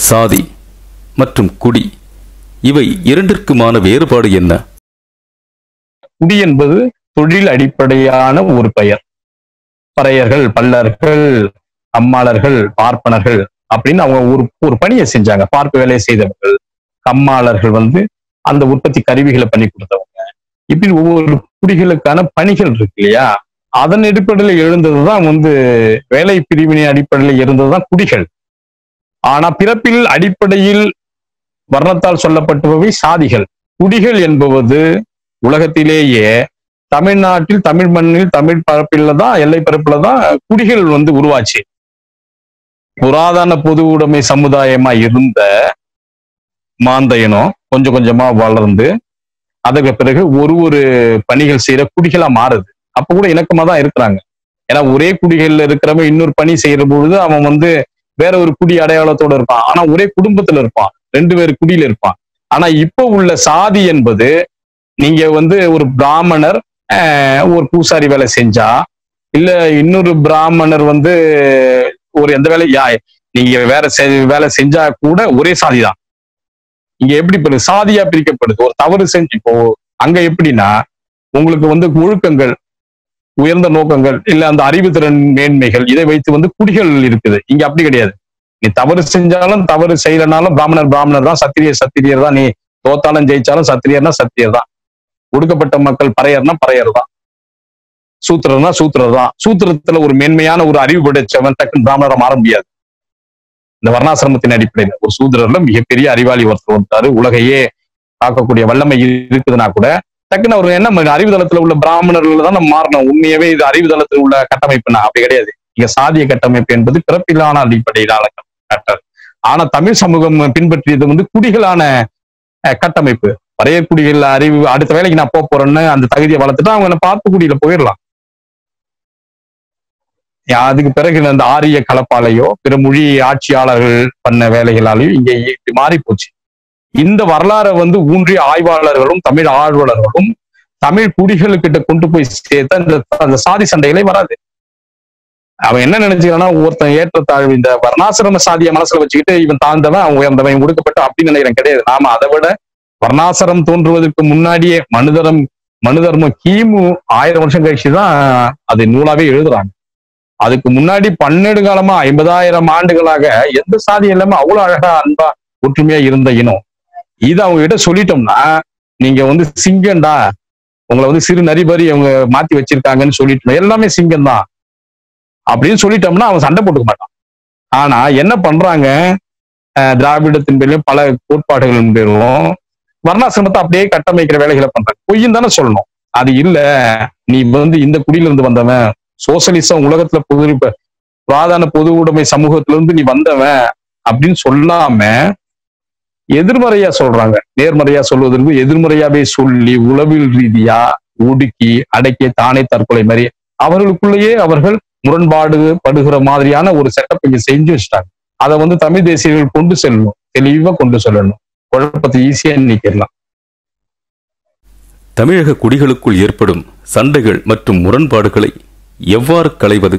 சாதி மற்றும் குடி இவை இரண்டிற்குமான வேறுபாடு என்ன குடி என்பது தொழில் அடிப்படையான ஒரு பெயர் பறையர்கள் பல்லர்கள் கம்மாளர்கள் பார்ப்பனர்கள் அப்படின்னு அவங்க ஒரு ஒரு பணியை செஞ்சாங்க பார்ப்பு வேலையை செய்தவர்கள் கம்மாளர்கள் வந்து அந்த உற்பத்தி கருவிகளை பண்ணி கொடுத்தவங்க இப்படி ஒவ்வொரு குடிகளுக்கான பணிகள் இருக்கு இல்லையா அதன் அடிப்படையில் எழுந்ததுதான் வந்து வேலை பிரிவினை அடிப்படையில் இருந்ததுதான் குடிகள் ஆனா பிறப்பில் அடிப்படையில் வர்ணத்தால் சொல்லப்பட்டவை சாதிகள் குடிகள் என்பது உலகத்திலேயே தமிழ்நாட்டில் தமிழ் மண்ணில் தமிழ் பரப்பில தான் எல்லை பரப்புல தான் குடிகள் வந்து உருவாச்சு புராதன பொது உடைமை சமுதாயமா இருந்த மாந்தையனும் கொஞ்சம் கொஞ்சமா வளர்ந்து அதுக்கு பிறகு ஒரு ஒரு பணிகள் செய்யற குடிகளா மாறுது அப்ப கூட இணக்கமா தான் இருக்கிறாங்க ஏன்னா ஒரே குடிகள்ல இருக்கிறவன் இன்னொரு பணி செய்யற பொழுது அவன் வந்து வேற ஒரு குடி அடையாளத்தோட இருப்பான் ஆனா ஒரே குடும்பத்துல இருப்பான் ரெண்டு பேர் குடியில இருப்பான் ஆனா இப்போ உள்ள சாதி என்பது நீங்க வந்து ஒரு பிராமணர் ஆஹ், ஒரு பூசாரி வேலை செஞ்சா இல்ல இன்னொரு பிராமணர் வந்து ஒரு எந்த வேலை யா- நீங்க வேற செ- வேலை செஞ்சா கூட ஒரே சாதி தான் இங்க எப்படி பிரி- சாதியா பிரிக்கப்படுது ஒரு தவறு செஞ்சு இப்போ அங்க எப்படின்னா உங்களுக்கு வந்து ஒழுக்கங்கள் உயர்ந்த நோக்கங்கள் இல்ல அந்த அறிவுத்திறன் மேன்மைகள் இதை வைத்து வந்து குடிகள் இருக்குது இங்க அப்படி கிடையாது நீ தவறு செஞ்சாலும் தவறு செய்யலனாலும் பிராமணர் பிராமணர் தான் சத்திரியர் சத்திரியர் தான் நீ தோத்தாலும் ஜெயிச்சாலும் சத்திரியர்னா சத்திரியர் தான் ஒடுக்கப்பட்ட மக்கள் பறையர்னா பறையர் தான் சூத்திரர்னா சூத்திரர் தான் சூத்திரத்துல ஒரு மேன்மையான ஒரு அறிவு படைச்சவன் டக்குன்னு பிராமணரா மாற முடியாது இந்த வர்ணாசிரமத்தின் அடிப்படையில் ஒரு சூத்திரர்ல மிகப்பெரிய அறிவாளி ஒருத்தர் வந்தாரு உலகையே காக்கக்கூடிய வல்லமை இருக்குதுன்னா கூட டக்குன்னு அவர் என்ன பண்ண- அறிவு தளத்துல உள்ள பிராமணர்கள் தான் நம்ம மாறணும் உண்மையாவே இது அறிவு தளத்தில் உள்ள கட்டமைப்புனா அப்படி கிடையாது இங்க சாதிய கட்டமைப்பு என்பது பிறப்பிலான அடிப்படையிலான கட்டல் ஆனா தமிழ் சமூகம் பின்பற்றியது வந்து குடிகளான அஹ், கட்டமைப்பு பழைய குடிகள் அறிவு அடுத்த வேலைக்கு நான் போக போறேன்னு அந்த தகுதியை வளர்த்துட்டு அவங்க என்ன பார்த்து குடியில போயிடலாம் அதுக்கு பிறகு அந்த ஆரிய கலப்பாலையோ பிற மொழி ஆட்சியாளர்கள் பண்ண வேலைகளாலேயோ இங்க இப்படி மாறி போச்சு இந்த வரலாறை வந்து ஊன்றிய ஆய்வாளர்களும் தமிழ் ஆர்வலர்களும் தமிழ் குடிகளுக்கிட்ட கொண்டு போய் சேர்த்த அந்த அந்த சாதி சண்டைகளே வராது அவன் என்ன நினைச்சுக்கிறான்னா ஒருத்தன் ஏற்றத்தாழ்வு இந்த வர்ணாசிரம சாதியை மனசுல வச்சுக்கிட்டு இவன் தாழ்ந்தவன் அவன் உயர்ந்தவன் இவன் ஒடுக்கப்பட்ட அப்படின்னு நினைக்கிறேன் கிடையாது நாம அதை விட வர்ணாசிரம் தோன்றுவதற்கு முன்னாடியே மனுதரம் மனுதர்மம் கிமு ஆயிரம் வருஷம் கழிச்சு தான் அது நூலாவே எழுதுறாங்க அதுக்கு முன்னாடி பன்னெண்டு காலமா ஐம்பதாயிரம் ஆண்டுகளாக எந்த சாதி இல்லாம அவ்வளவு அழகா அன்பா ஒற்றுமையா இருந்த இனம் இது அவங்க கிட்ட சொல்லிட்டோம்னா நீங்க வந்து சிங்கம்டா உங்களை வந்து சிறு நரிபறி அவங்க மாத்தி வச்சிருக்காங்கன்னு சொல்லிட்டோம் எல்லாமே சிங்கம் தான் அப்படின்னு சொல்லிட்டோம்னா அவன் சண்டை போட்டுக்க மாட்டான் ஆனா என்ன பண்றாங்க அஹ் திராவிடத்தின் பேர்லயும் பல கோட்பாடுகளின் பேரும் வர்ணாசிரமத்தை அப்படியே கட்டமைக்கிற வேலைகளை பண்றாங்க பொய்யும் தானே சொல்லணும் அது இல்ல நீ வந்து இந்த குடியில இருந்து வந்தவன் சோசலிசம் உலகத்துல பொது இப்ப புராதன பொது உடைமை சமூகத்துல இருந்து நீ வந்தவன் அப்படின்னு சொல்லாம எதிர்மறையா சொல்றாங்க நேர்மறையா சொல்வதற்கு எதிர்மறையாவே சொல்லி உளவியல் ரீதியா ஒடுக்கி அடக்கி தானே தற்கொலை மாதிரி அவர்களுக்குள்ளேயே அவர்கள் முரண்பாடு படுகிற மாதிரியான ஒரு செட்டப் இங்க செஞ்சு வச்சுட்டாங்க அதை வந்து தமிழ் தேசியர்கள் கொண்டு செல்லணும் தெளிவா கொண்டு செல்லணும் குழப்பத்தை ஈஸியா நீக்கிடலாம் தமிழக குடிகளுக்குள் ஏற்படும் சண்டைகள் மற்றும் முரண்பாடுகளை எவ்வாறு களைவது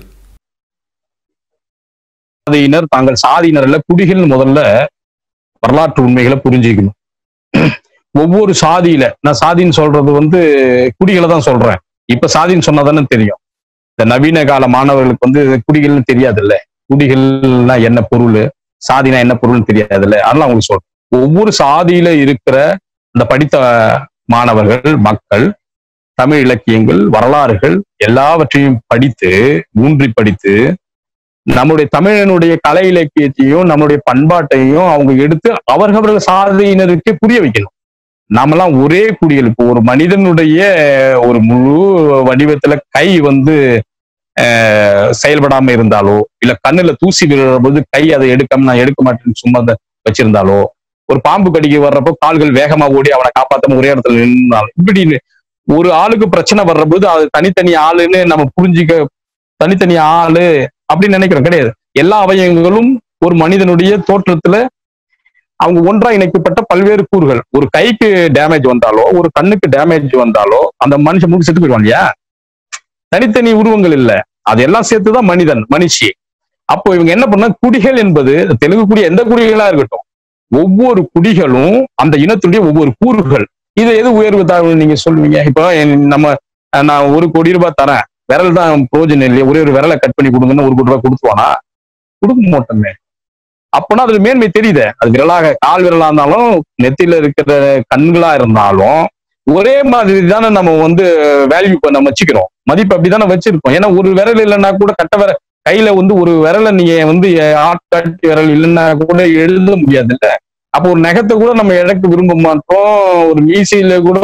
சாதியினர் தாங்கள் சாதியினர் இல்ல குடிகள் முதல்ல வரலாற்று உண்மைகளை புரிஞ்சுக்கணும் ஒவ்வொரு சாதியில நான் சாதின்னு சொல்றது வந்து குடிகளை தான் சொல்றேன் இப்ப சாதின்னு சொன்னாதானே தெரியும் இந்த நவீன கால மாணவர்களுக்கு வந்து குடிகள்னு தெரியாதுல்ல குடிகள்னா என்ன பொருள் சாதினா என்ன பொருள்னு தெரியாதுல்ல அதெல்லாம் அவங்களுக்கு சொல்றேன் ஒவ்வொரு சாதியில இருக்கிற இந்த படித்த மாணவர்கள் மக்கள் தமிழ் இலக்கியங்கள் வரலாறுகள் எல்லாவற்றையும் படித்து ஊன்றி படித்து நம்முடைய தமிழனுடைய கலை இலக்கியத்தையும் நம்முடைய பண்பாட்டையும் அவங்க எடுத்து அவர்கள் சாதியினருக்கு புரிய வைக்கணும் நாமெல்லாம் ஒரே குடிகள் இப்போ ஒரு மனிதனுடைய ஒரு முழு வடிவத்துல கை வந்து ஆஹ், செயல்படாம இருந்தாலோ இல்ல கண்ணுல தூசி விழுற போது கை அதை எடுக்காம நான் எடுக்க மாட்டேன்னு சும்மா அதை வச்சிருந்தாலோ ஒரு பாம்பு கடிக்க வர்றப்போ கால்கள் வேகமா ஓடி அவனை காப்பாத்தாம ஒரே இடத்துல நின்றாலும் இப்படி ஒரு ஆளுக்கு பிரச்சனை வர்ற போது அது தனித்தனி ஆளுன்னு நம்ம புரிஞ்சுக்க தனித்தனி ஆளு அப்படின்னு நினைக்கிறோம் கிடையாது எல்லா அவயவங்களும் ஒரு மனிதனுடைய தோற்றத்துல அவங்க ஒன்றா இணைக்கப்பட்ட பல்வேறு கூறுகள் ஒரு கைக்கு டேமேஜ் வந்தாலோ ஒரு கண்ணுக்கு டேமேஜ் வந்தாலோ அந்த மனுஷன் முழுக்க செத்து போயிடுவான் இல்லையா தனித்தனி உருவங்கள் இல்ல அதெல்லாம் சேர்த்துதான் மனிதன் மனுஷி அப்போ இவங்க என்ன பண்ண குடிகள் என்பது தெலுங்கு குடி எந்த குடிகளா இருக்கட்டும் ஒவ்வொரு குடிகளும் அந்த இனத்துடைய ஒவ்வொரு கூறுகள் இது எது உயர்வு தாழ்வு நீங்க சொல்லுவீங்க இப்போ என் நம்ம அஹ், நான் ஒரு கோடி ரூபாய் தரேன் விரல் தான் பிரோஜனம் இல்லையா ஒரே ஒரு விரலை கட் பண்ணி கொடுங்கன்னு ஒரு கோடி ரூபாய் கொடுத்துவானா கொடுக்க மாட்டோமே அப்பனா அதுல மேன்மை தெரியுது அது விரலாக கால் விரலா இருந்தாலும் நெத்தியில இருக்கிற கண்களா இருந்தாலும் ஒரே மாதிரி தானே நம்ம வந்து வேல்யூ நம்ம வச்சுக்கிறோம் மதிப்பு அப்படிதானே வச்சிருக்கோம் ஏன்னா ஒரு விரல் இல்லைன்னா கூட கட்ட விரல் கையில வந்து ஒரு விரலை நீங்க வந்து ஆட்காட்டி விரல் இல்லைன்னா கூட எழுத முடியாது இல்ல அப்போ ஒரு நகத்தை கூட நம்ம இழக்க விரும்ப மாட்டோம் ஒரு மீசையில கூட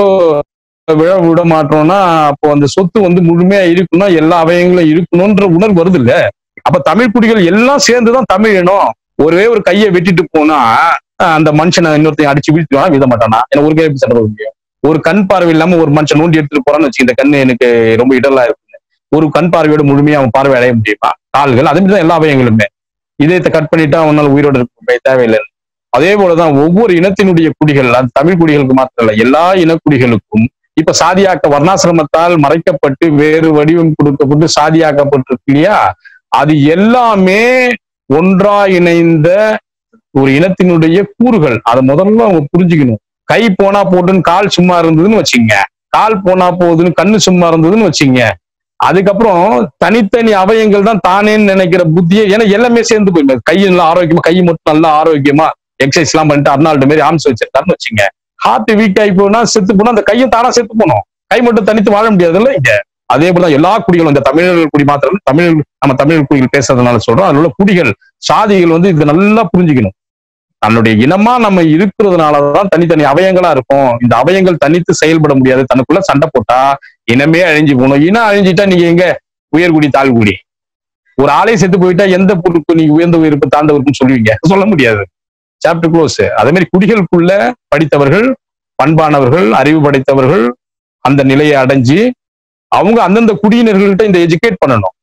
விழ விட மாட்டோம்னா அப்போ அந்த சொத்து வந்து முழுமையா இருக்கணும்னா எல்லா அவயங்களும் இருக்கணும்ன்ற உணர்வு வருது இல்ல அப்ப தமிழ் குடிகள் எல்லாம் சேர்ந்துதான் தமிழ் இனம் ஒரே ஒரு கையை வெட்டிட்டு போனா அஹ் அந்த மனுஷனை இன்னொருத்தையும் அடிச்சு வீழ்த்துவானா வீத மாட்டானா ஏன்னா ஒரு கை எப்படி சண்டை போட முடியும் ஒரு கண் பார்வை இல்லாம ஒரு மனுஷன் நோண்டி எடுத்துட்டு போறான்னு வச்சு இந்த கண்ணு எனக்கு ரொம்ப இடலா இருக்கு ஒரு கண் பார்வையோட முழுமையா அவன் பார்வை அடைய முடியுமா கால்கள் அதே மாதிரி தான் எல்லா அவயங்களுமே இதயத்தை கட் பண்ணிட்டா அவனால் உயிரோட இருக்க தேவையில்லை அதே போலதான் ஒவ்வொரு இனத்தினுடைய குடிகள் அது தமிழ் குடிகளுக்கு மாத்திரம் இல்ல எல்லா இனக்குடிகளுக்கும் இப்ப சாதியாக்க வர்ணாசிரமத்தால் மறைக்கப்பட்டு வேறு வடிவம் கொடுக்கப்பட்டு சாதியாக்கப்பட்டிருக்கு இல்லையா அது எல்லாமே ஒன்றா இணைந்த ஒரு இனத்தினுடைய கூறுகள் அதை முதல்ல அவங்க புரிஞ்சுக்கணும் கை போனா போட்டுன்னு கால் சும்மா இருந்ததுன்னு வச்சுங்க கால் போனா போகுதுன்னு கண்ணு சும்மா இருந்ததுன்னு வச்சுங்க அதுக்கப்புறம் தனித்தனி அவயங்கள் தான் தானேன்னு நினைக்கிற புத்தியை ஏன்னா எல்லாமே சேர்ந்து போயிடும் கை நல்லா ஆரோக்கியமா கை மட்டும் நல்லா ஆரோக்கியமா எக்ஸசைஸ் எல்லாம் பண்ணிட்டு அர்னால்டு மாதிரி ஆம்ஸ் வச்சிருக்காருன்னு வச்சுங்க ஹார்ட் வீக் ஆகி போனா செத்து போனா அந்த கையும் தானா செத்து போனோம் கை மட்டும் தனித்து வாழ முடியாதுல்ல இங்க அதே போலதான் எல்லா குடிகளும் இந்த தமிழர்கள் குடி மாத்திரம் இல்ல, தமிழ் நம்ம தமிழ் குடிகள் பேசுறதுனால சொல்றோம் அதுல உள்ள குடிகள் சாதிகள் வந்து இது நல்லா புரிஞ்சுக்கணும் தன்னுடைய இனமா நம்ம இருக்கிறதுனாலதான் தனித்தனி அவயங்களா இருக்கும் இந்த அவயங்கள் தனித்து செயல்பட முடியாது தனக்குள்ள சண்டை போட்டா இனமே அழிஞ்சு போகணும் இனம் அழிஞ்சிட்டா நீங்க எங்க உயர்குடி தாழ்குடி ஒரு ஆளே செத்து போயிட்டா எந்த பொருட்கு நீங்க உயர்ந்த உயிர்ப்பு தாழ்ந்த உறுப்புன்னு சொல்லுவீங்க சொல்ல முடியாது சாப்டர் க்ளோஸ் அதே மாதிரி குடிகளுக்குள்ள படித்தவர்கள் பண்பானவர்கள் அறிவு படைத்தவர்கள் அந்த நிலையை அடைஞ்சு அவங்க அந்தந்த குடியினர்கள்ட்ட இந்த எஜுகேட் பண்ணணும்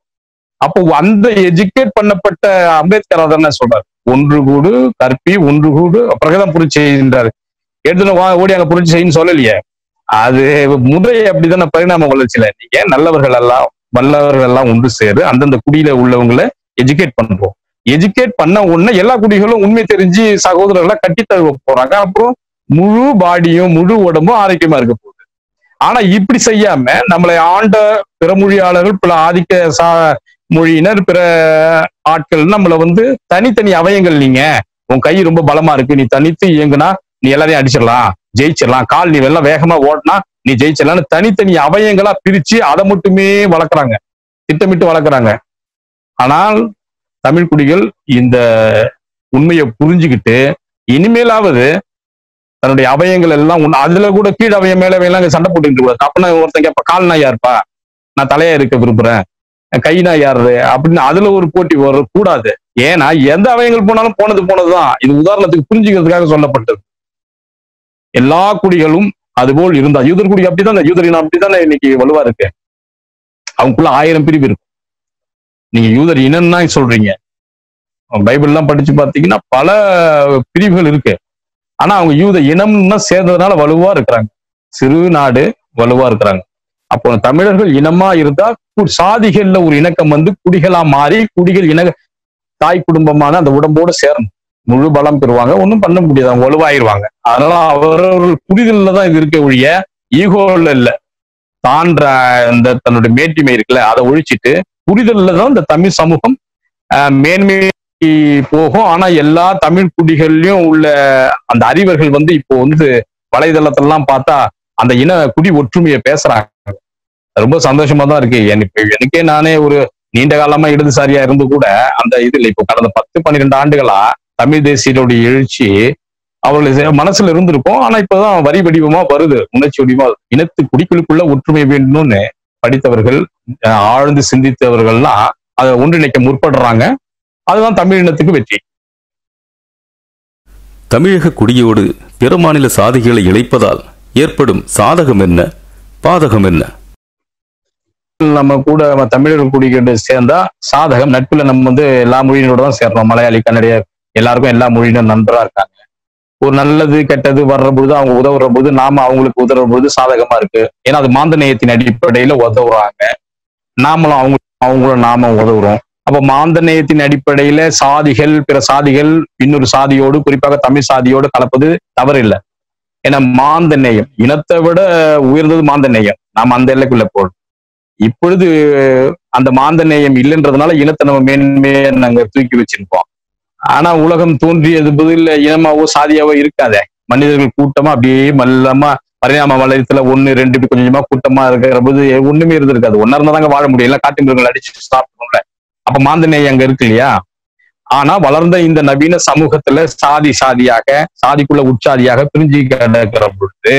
அப்போ அந்த எஜுகேட் பண்ணப்பட்ட அம்பேத்கர் அதை என்ன சொல்றாரு ஒன்று கூடு கற்பி ஒன்று கூடு பிறகுதான் புரிச்சு செய்கின்றாரு எடுத்துன்னு வா ஓடி அங்க புரிச்சு செய்யன்னு சொல்லலையே அது முறையை அப்படிதானே பரிணாம வளர்ச்சியில நீங்க நல்லவர்கள் எல்லாம் வல்லவர்கள் எல்லாம் ஒன்று சேரு அந்தந்த குடியில உள்ளவங்களை எஜுகேட் பண்றோம் எஜுகேட் பண்ண உடனே எல்லா குடிகளும் உண்மை தெரிஞ்சு சகோதரர்களா கட்டி தழுவ போறாங்க அப்புறம் முழு பாடியும் முழு உடம்பும் ஆரோக்கியமா இருக்க போகுது ஆனா இப்படி செய்யாம நம்மளை ஆண்ட பிற மொழியாளர்கள் பிற ஆதிக்க சா மொழியினர் பிற ஆட்கள் நம்மள வந்து தனித்தனி அவயங்கள் நீங்க உன் கை ரொம்ப பலமா இருக்கு நீ தனித்து இயங்குனா நீ எல்லாரையும் அடிச்சிடலாம் ஜெயிச்சிடலாம் கால் நீ வெள்ளம் வேகமா ஓடினா நீ ஜெயிச்சிடலாம்னு தனித்தனி அவயங்களா பிரிச்சு அதை மட்டுமே வளர்க்குறாங்க திட்டமிட்டு வளர்க்குறாங்க ஆனால் தமிழ் குடிகள் இந்த உண்மையை புரிஞ்சுக்கிட்டு இனிமேலாவது தன்னுடைய அவயங்கள் எல்லாம் உன் அதுல கூட கீழ் அவயம் மேல எல்லாம் இங்க சண்டை போட்டுட்டு இருக்கூடாது அப்படின்னா ஒருத்தன் கேட்பா கால் நாயா இருப்பா நான் தலையா இருக்க விரும்புறேன் கை நாய் யாரு அப்படின்னு அதுல ஒரு போட்டி வர கூடாது ஏன்னா எந்த அவயங்கள் போனாலும் போனது போனதுதான் இது உதாரணத்துக்கு புரிஞ்சுக்கிறதுக்காக சொல்லப்பட்டது எல்லா குடிகளும் அதுபோல் இருந்தா யூதர் குடி அப்படித்தானே யூதர் இனம் அப்படித்தானே இன்னைக்கு வலுவா இருக்கு அவங்களுக்குள்ள ஆயிரம் பிரிவு இருக்கும் நீங்க யூதர் இனம் தான் சொல்றீங்க பைபிள் எல்லாம் படிச்சு பார்த்தீங்கன்னா பல பிரிவுகள் இருக்கு ஆனா அவங்க யூத இனம்னு சேர்ந்ததுனால வலுவா இருக்கிறாங்க சிறு நாடு வலுவா இருக்கிறாங்க அப்போ தமிழர்கள் இனமா இருந்தா கு- சாதிகள்ல ஒரு இணக்கம் வந்து குடிகளா மாறி குடிகள் இன தாய் குடும்பமான அந்த உடம்போட சேரணும் முழு பலம் பெறுவாங்க ஒன்றும் பண்ண முடியாது அவங்க வலுவாயிருவாங்க அதனால அவரவர்கள் புரிதல்ல தான் இது இருக்க ஒழிய ஈகோல இல்ல தான்ற இந்த தன்னுடைய மேட்டிமை இருக்குல்ல அதை ஒழிச்சிட்டு புரிதல்ல தான் இந்த தமிழ் சமூகம் ஆஹ், மேன்மை போகும் ஆனா எல்லா தமிழ் குடிகள்லயும் உள்ள அந்த அறிவர்கள் வந்து இப்போ வந்து வலைதளத்திலாம் பார்த்தா அந்த இன குடி ஒற்றுமையை பேசுறாங்க ரொம்ப சந்தோஷமா தான் இருக்கு எனக்கு எனக்கே நானே ஒரு நீண்ட காலமா இடதுசாரியா இருந்து கூட அந்த இதுல இப்போ கடந்த பத்து பன்னிரெண்டு ஆண்டுகளா தமிழ் தேசியருடைய எழுச்சி அவர்கள் மனசுல இருந்திருக்கும் ஆனா இப்பதான் வரி வடிவமா வருது உணர்ச்சி வடிவமா வருது. இனத்து குடிகளுக்குள்ள ஒற்றுமை வேண்டும்னு படித்தவர்கள் அஹ், ஆழ்ந்து சிந்தித்தவர்கள்லாம் அதை ஒன்றிணைக்க முற்படுறாங்க அதுதான் தமிழ் இனத்துக்கு வெற்றி தமிழக குடியோடு பிற மாநில சாதிகளை இழைப்பதால் ஏற்படும் சாதகம் என்ன பாதகம் என்ன நம்ம கூட நம்ம தமிழர்கள் குடிக்கிட்டு சேர்ந்தா சாதகம் நட்புல நம்ம வந்து எல்லா மொழியினோட தான் சேர்றோம் மலையாளி கன்னடியர் எல்லாருக்கும் எல்லா மொழியிலும் நண்பரா இருக்காங்க ஒரு நல்லது கெட்டது வர்ற பொழுது அவங்க உதவுற பொழுது நாம அவங்களுக்கு உதவுற பொழுது சாதகமா இருக்கு ஏன்னா அது மாந்த நேயத்தின் அடிப்படையில உதவுறாங்க நாமளும் அவங்க அவங்களும் நாம உதவுறோம் அப்ப மாந்தநேயத்தின் அடிப்படையில சாதிகள் பிற சாதிகள் இன்னொரு சாதியோடு குறிப்பாக தமிழ் சாதியோடு கலப்பது தவறில்லை ஏன்னா மாந்த நேயம் இனத்தை விட உயர்ந்தது மாந்த நேயம் நாம் அந்த எல்லைக்குள்ள போறோம் இப்பொழுது அந்த மாந்த நேயம் இல்லைன்றதுனால இனத்தை நம்ம மேன்மையை நாங்க தூக்கி வச்சிருப்போம் ஆனா உலகம் தோன்றியது பதில் இனமாவோ சாதியாவோ இருக்காதே மனிதர்கள் கூட்டமா அப்படியே மல்லமா பரிணாம வளையத்துல ஒண்ணு ரெண்டு இப்படி கொஞ்சம் கொஞ்சமா கூட்டமா இருக்கிற போது ஒண்ணுமே இருந்திருக்காது ஒன்னா இருந்தா தாங்க வாழ முடியும் எல்லாம் காட்டு மிருகங்கள் அடிச்சு சாப்பிடணும்ல அப்ப மாந்தநேயம் அங்க இருக்கு இல்லையா ஆனா வளர்ந்த இந்த நவீன சமூகத்துல சாதி சாதியாக சாதிக்குள்ள உட்சாதியாக பிரிஞ்சு கிடக்கிற பொழுது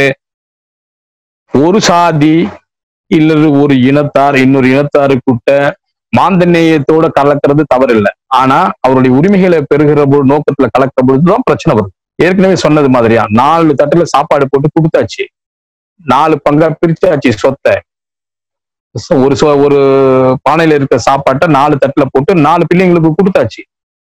ஒரு சாதி இல்லது ஒரு இனத்தார் இன்னொரு இனத்தாருக்குட்ட மாந்தநேயத்தோட கலக்கிறது தவறில்லை ஆனா அவருடைய உரிமைகளை பெறுகிற பொழுது நோக்கத்துல கலக்கிற பொழுதுதான் பிரச்சனை வருது ஏற்கனவே சொன்னது மாதிரியா நாலு தட்டுல சாப்பாடு போட்டு கொடுத்தாச்சு நாலு பங்கா பிரிச்சாச்சு சொத்தை So, ஒரு சொ- ஒரு பானையில இருக்க சாப்பாட்டை நாலு தட்டுல போட்டு நாலு பிள்ளைங்களுக்கு கொடுத்தாச்சு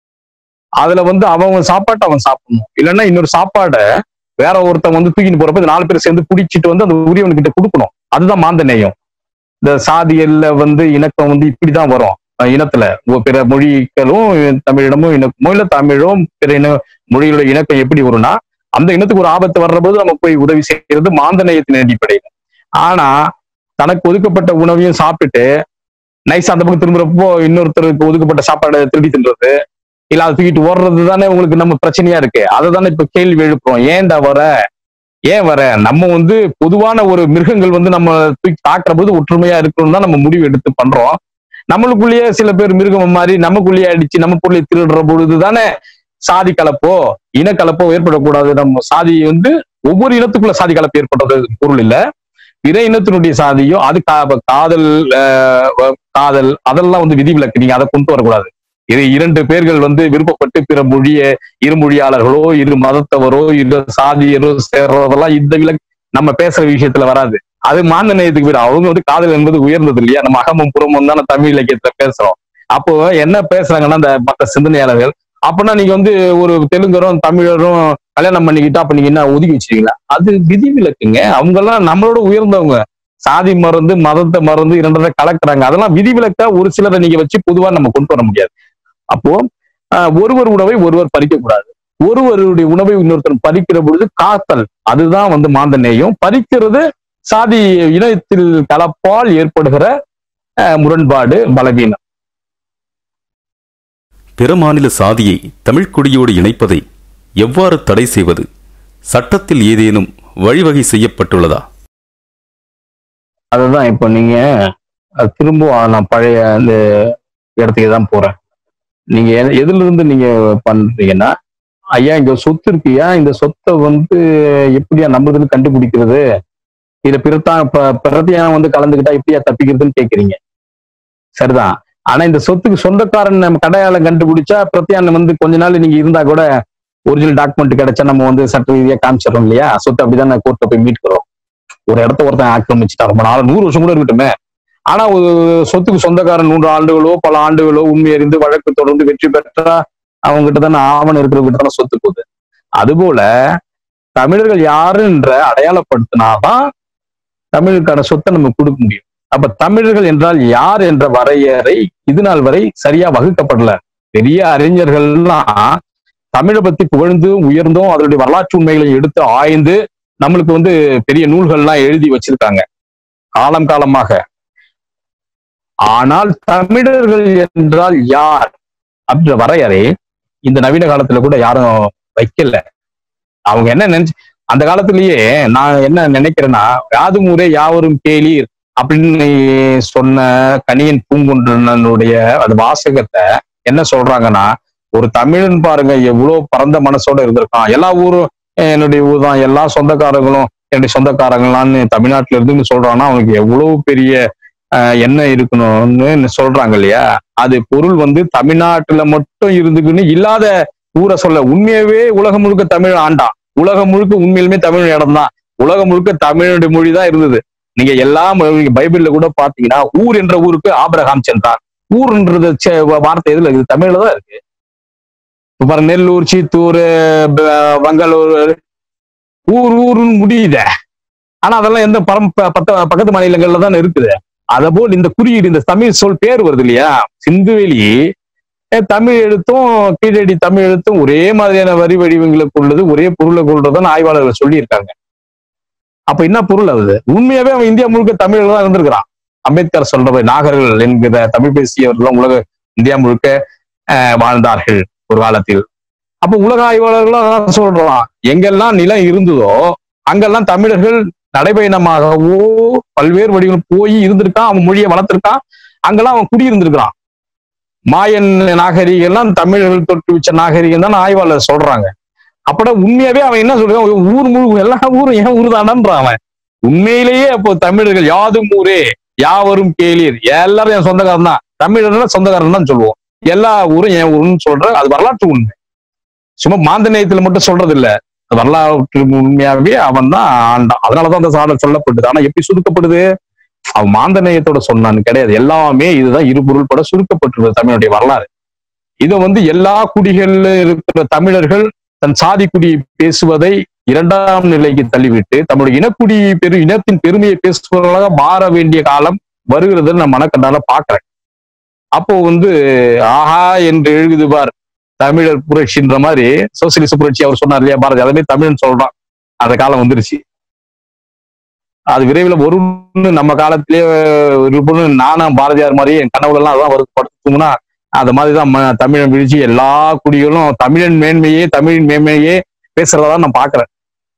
அதுல வந்து அவன் சாப்பாட்டை அவன் சாப்பிடணும் இல்லைன்னா இன்னொரு சாப்பாடை வேற ஒருத்தன் வந்து தூக்கிட்டு போறப்ப இந்த நாலு பேர் சேர்ந்து குடிச்சிட்டு வந்து அந்த உரியவனுக்கிட்ட கொடுக்கணும் அதுதான் மாந்த நேயம் இந்த சாதியல்ல வந்து இணக்கம் வந்து இப்படிதான் வரும் அஹ் இனத்துல ஒ- பிற மொழிகளும் தமிழினமும் இணக்கமோ இல்ல தமிழும் பிற இன மொழிகளோட இணக்கம் எப்படி வரும்னா அந்த இனத்துக்கு ஒரு ஆபத்து வர்ற போது நம்ம போய் உதவி செய்யறது மாந்த நேயத்தின் அடிப்படையில் ஆனா தனக்கு ஒதுக்கப்பட்ட உணவையும் சாப்பிட்டுட்டு நைஸ் அந்த பக்கம் திரும்புறப்போ இன்னொருத்தருக்கு ஒதுக்கப்பட்ட சாப்பாடை திருடி தின்றது இல்ல அதை தூக்கிட்டு ஓடுறது தானே உங்களுக்கு நம்ம பிரச்சனையா இருக்கு அதை தானே இப்ப கேள்வி எழுப்புறோம் ஏன்டா வர ஏன் வர நம்ம வந்து பொதுவான ஒரு மிருகங்கள் வந்து நம்ம தூக்கி தாக்குற போது ஒற்றுமையா இருக்கணும்னு தான் நம்ம முடிவு எடுத்து பண்றோம் நம்மளுக்குள்ளேயே சில பேர் மிருகம் மாதிரி நமக்குள்ளேயே அடிச்சு நம்ம பொருளை திருடுற பொழுது தானே சாதி கலப்போ இனக்கலப்போ ஏற்படக்கூடாது நம்ம சாதி வந்து ஒவ்வொரு இனத்துக்குள்ள சாதி கலப்பு ஏற்படுறது பொருள் இல்ல பிற இனத்தினுடைய சாதியும் அது கா- காதல் ஆஹ் காதல் அதெல்லாம் வந்து விதிவிலக்கு நீங்க அதை கொண்டு வரக்கூடாது இது இரண்டு பேர்கள் வந்து விருப்பப்பட்டு பிற மொழிய இரு மொழியாளர்களோ இரு மதத்தவரோ இரு சாதியரோ சேர்றதெல்லாம் இந்த விலக்கு நம்ம பேசுற விஷயத்துல வராது அது மாந்த நேயத்துக்கு பேர் அவங்க வந்து காதல் என்பது உயர்ந்தது இல்லையா நம்ம அகமும் புறமும் தான் தமிழ் இலக்கியத்துல பேசுறோம் அப்போ என்ன பேசுறாங்கன்னா அந்த மற்ற சிந்தனையாளர்கள் அப்படின்னா நீங்க வந்து ஒரு தெலுங்கரும் தமிழரும் கல்யாணம் பண்ணிக்கிட்டா அப்ப நீங்க என்ன ஒதுக்கி வச்சிருக்கீங்களா அது விதிவிலக்குங்க அவங்க எல்லாம் நம்மளோட உயர்ந்தவங்க சாதி மறந்து மதத்தை மறந்து இரண்டரை கலக்குறாங்க அதெல்லாம் விதிவிலக்கா ஒரு சிலரை நீங்க வச்சு பொதுவா நம்ம கொண்டு வர முடியாது அப்போ ஆஹ், ஒருவர் உணவை ஒருவர் பறிக்க கூடாது ஒருவருடைய உணவை இன்னொருத்தர் பறிக்கிற பொழுது காத்தல் அதுதான் வந்து மாந்த நேயம் பறிக்கிறது சாதி இனத்தில் கலப்பால் ஏற்படுகிற ஆஹ், முரண்பாடு பலவீனம் பிற மாநில சாதியை தமிழ்க் குடியோடு இணைப்பதை எவ்வாறு தடை செய்வது சட்டத்தில் ஏதேனும் வழிவகை செய்யப்பட்டுள்ளதா அதுதான் இப்போ நீங்க அது திரும்ப நான் பழைய அந்த இடத்துக்கு தான் போறேன் நீங்க எ- எதுல இருந்து நீங்க பண்றீங்கன்னா ஐயா இங்க சொத்து இருக்குயா இந்த சொத்தை வந்து எப்படியா நம்மதுன்னு கண்டுபிடிக்கிறது இதுல பிறத்தா ப- பிரத்தியானம் வந்து கலந்துக்கிட்டா எப்படியா தப்பிக்கிறதுன்னு கேக்குறீங்க சரிதான் ஆனா இந்த சொத்துக்கு சொந்தக்காரன் நம்ம கடையாளம் கண்டுபிடிச்சா பிரத்தியானம் வந்து கொஞ்ச நாள் நீங்க இருந்தா கூட ஒரிஜினல் டாக்குமெண்ட் கிடைச்சா நம்ம வந்து சட்ட ரீதியா காமிச்சிடறோம் இல்லையா சொத்து அப்படிதான் கோர்ட்டை போய் மீட்கிறோம் ஒரு இடத்த ஒருத்தன் ஆக்கிரமிச்சுட்டா ரொம்ப நாள் நூறு வருஷம் கூட இருக்கட்டுமே ஆனா ஒரு சொத்துக்கு சொந்தக்காரன் நூறு ஆண்டுகளோ பல ஆண்டுகளோ உண்மை அறிந்து வழக்கு தொடர்ந்து வெற்றி பெற்றா அவங்ககிட்ட தானே ஆவணம் இருக்கிறவங்க தானே சொத்து போகுது அதுபோல தமிழர்கள் யாருன்ற அடையாளப்படுத்தினாதான் தமிழுக்கான சொத்தை நம்ம கொடுக்க முடியும் அப்ப தமிழர்கள் என்றால் யார் என்ற வரையறை இது நாள் வரை சரியா வகுக்கப்படல பெரிய அறிஞர்கள்லாம் தமிழை பத்தி புகழ்ந்தும் உயர்ந்தும் அதனுடைய வரலாற்று உண்மைகளை எடுத்து ஆய்ந்து நம்மளுக்கு வந்து பெரிய நூல்கள்லாம் எழுதி வச்சிருக்காங்க காலம் காலமாக ஆனால் தமிழர்கள் என்றால் யார் அப்படின்ற வரையறை இந்த நவீன காலத்துல கூட யாரும் வைக்கல அவங்க என்ன நினைச்சு அந்த காலத்திலேயே நான் என்ன நினைக்கிறேன்னா யாதும் ஊரே யாவரும் கேளீர் அப்படின்னு சொன்ன கணியன் பூங்குன்றனுடைய அந்த வாசகத்தை என்ன சொல்றாங்கன்னா ஒரு தமிழன் பாருங்க எவ்வளவு பரந்த மனசோட இருந்திருக்கான் எல்லா ஊரும் "அஹ் என்னுடைய ஊர் தான் எல்லா சொந்தக்காரங்களும் என்னுடைய சொந்தக்காரங்களான்னு தமிழ்நாட்டுல இருந்து சொல்றான்னா அவனுக்கு எவ்வளவு பெரிய அஹ், எண்ணம் இருக்கணும்னு சொல்றாங்க இல்லையா அது பொருள் வந்து தமிழ்நாட்டுல மட்டும் இருந்துக்குன்னு இல்லாத ஊரை சொல்ல உண்மையாவே உலகம் முழுக்க தமிழ் ஆண்டான் உலகம் முழுக்க உண்மையிலுமே தமிழ் இடம் தான் உலகம் முழுக்க தமிழுடைய மொழி தான் இருந்தது நீங்க எல்லா மொழி- நீங்க பைபிள்ல கூட பாத்தீங்கன்னா ஊர் என்ற ஊருக்கு ஆபிரகாம் சென்றான் ஊர்ன்றது சே- வார்த்தை எதுல இருக்குது தமிழ்ல தான் இருக்கு இப்ப பாருங்க நெல்லூர் சித்தூர் ப- வங்களூர் ஊர் ஊருன்னு முடியுதே ஆனா அதெல்லாம் எந்த பரம் ப- பத்த பக்கத்து மாநிலங்கள்ல தானே இருக்குது அதபோல் இந்த குறியீடு இந்த தமிழ் சொல் பேர் வருது இல்லையா சிந்துவெளி அஹ் தமிழ் எழுத்தும் கீழடி தமிழ் எழுத்தும் ஒரே மாதிரியான வரி வடிவங்களுக்கு உள்ளது ஒரே பொருளை கொள்றதுன்னு ஆய்வாளர்கள் சொல்லியிருக்காங்க அப்ப என்ன பொருள் அது உண்மையாவே அவன் இந்தியா முழுக்க தமிழ் தான் இருந்திருக்கிறான் அம்பேத்கர் சொல்ற நாகர்கள் என்கிற தமிழ் பேசியவர்கள் தான் உலக இந்தியா முழுக்க அஹ், வாழ்ந்தார்கள் ஒரு காலத்தில் அப்ப உலக ஆய்வாளர்களும் அதான் சொல்றான் எங்கெல்லாம் நிலம் இருந்ததோ அங்கெல்லாம் தமிழர்கள் நடைபயணமாகவோ பல்வேறு வடிவங்கள் போய் இருந்திருக்கான் அவன் மொழியை வளர்த்திருக்கான் அங்கெல்லாம் அவன் குடியிருந்திருக்கிறான் மாயன் நாகரிகம் எல்லாம் தமிழர்கள் தொட்டு வச்ச நாகரிகம் தான் ஆய்வாளர் சொல்றாங்க அப்பட உண்மையாவே அவன் என்ன சொல்றான் ஊர் முழு எல்லா ஊரும் ஏன் ஊர் தானன்றான் அவன் உண்மையிலேயே அப்போ தமிழர்கள் யாதும் ஊரே யாவரும் கேளீர் எல்லாரும் என் சொந்தக்காரன் தான் தமிழர்னா சொந்தக்காரன் தான் சொல்லுவோம் எல்லா ஊரும் என் ஊருன்னு சொல்ற அது வரலாற்று உண்மை சும்மா மாந்த நேயத்துல மட்டும் சொல்றது இல்ல அது வரலாற்று உண்மையாவே அவன் தான் ஆண்டான் அதனாலதான் அந்த சாடல் சொல்லப்படுது ஆனா எப்படி சுருக்கப்படுது அவன் மாந்த நேயத்தோட சொன்னான்னு கிடையாது எல்லாமே இதுதான் இருபொருள் பட சுருக்கப்பட்டிருக்கிறது தமிழுடைய வரலாறு இதை வந்து எல்லா குடிகள்ல இருக்கிற தமிழர்கள் தன் சாதி குடியை பேசுவதை இரண்டாம் நிலைக்கு தள்ளிவிட்டு தம்முடைய இனக்குடி பெரு இனத்தின் பெருமையை பேசுபவர்களாக மாற வேண்டிய காலம் வருகிறது நான் மனக்கண்டால பாக்குறேன் அப்போ வந்து ஆஹா என்று எழுதுது பார் தமிழர் புரட்சின்ற மாதிரி சோசியலிச புரட்சி அவர் சொன்னார் இல்லையா பாரதி அதே மாதிரி தமிழன் சொல்றான் அந்த காலம் வந்துருச்சு அது விரைவில் ஒரு நம்ம காலத்திலேயே ஒரு பொண்ணு நானும் பாரதியார் மாதிரி என் கனவுல எல்லாம் அதான் வருது படுத்துங்கன்னா அந்த மாதிரிதான் ம- தமிழன் விழிச்சு எல்லா குடிகளும் தமிழன் மேன்மையே தமிழின் மேன்மையே பேசுறதா நான் பாக்குறேன்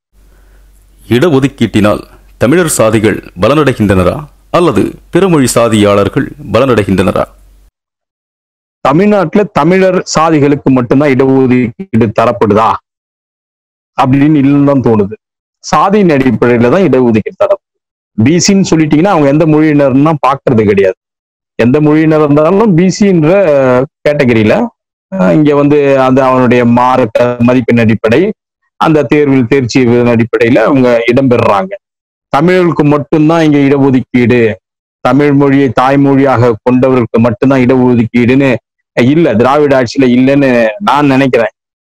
இடஒதுக்கீட்டினால் தமிழர் சாதிகள் பலனடைகின்றனரா அல்லது பிறமொழி சாதியாளர்கள் பலனடைகின்றனரா தமிழ்நாட்டுல தமிழர் சாதிகளுக்கு மட்டும்தான் இடஒதுக்கீடு தரப்படுதா அப்படின்னு இல்லைன்னு தான் தோணுது சாதியின் அடிப்படையில தான் இடஒதுக்கீடு தரப்படுது பிசின்னு சொல்லிட்டீங்கன்னா அவங்க எந்த மொழியினர்னா பாக்குறது கிடையாது எந்த மொழியினர் இருந்தாலும் பிசின்ற கேட்டகரியில இங்க வந்து அந்த அவனுடைய மார்க் மதிப்பெண் அடிப்படை அந்த தேர்வில் தேர்ச்சி அடிப்படையில அவங்க இடம்பெறுறாங்க தமிழர்களுக்கு மட்டும்தான் இங்க இடஒதுக்கீடு தமிழ் மொழியை தாய்மொழியாக கொண்டவர்களுக்கு மட்டும்தான் இடஒதுக்கீடுன்னு இல்ல திராவிட ஆட்சியில இல்லைன்னு நான் நினைக்கிறேன்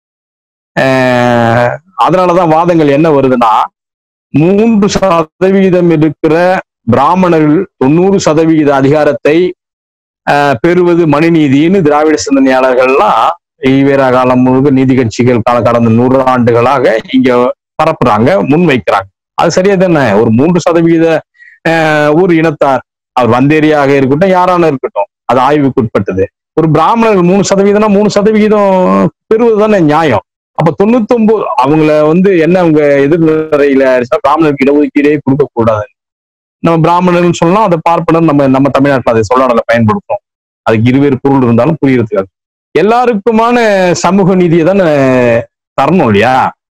ஆஹ் அதனாலதான் வாதங்கள் என்ன வருதுன்னா மூன்று சதவீதம் இருக்கிற பிராமணர்கள் தொண்ணூறு சதவிகித அதிகாரத்தை ஆஹ் பெறுவது மனுநீதின்னு திராவிட சிந்தனையாளர்கள்லாம் ஈவேரா காலம் முழுக்க நீதி கட்சிகள் கால கடந்த நூறு ஆண்டுகளாக இங்க பரப்புறாங்க முன்வைக்கிறாங்க அது சரியா தானே ஒரு மூன்று சதவிகித ஆஹ் ஒரு இனத்தார் அவர் வந்தேரியாக இருக்கட்டும் யாரான இருக்கட்டும் அது ஆய்வுக்கு உட்பட்டது ஒரு பிராமணர்கள் மூணு சதவீதம்னா மூணு சதவிகிதம் பெறுவது தானே நியாயம் அப்ப தொண்ணூத்தி ஒன்பது அவங்கள வந்து என்ன அவங்க எதிர்நிலையில பிராமணருக்கு இடஒதுக்கீடே கொடுக்க கூடாது நம்ம பிராமணர்னு சொல்லலாம் அதை பார்ப்பனர் நம்ம நம்ம தமிழ்நாட்டுல அதை சொல்லாடல பயன்படுத்துறோம் அதுக்கு இருவேறு பொருள் இருந்தாலும் புரியறதுக்காக எல்லாருக்குமான சமூக நீதியை தானே தரணும் இல்லையா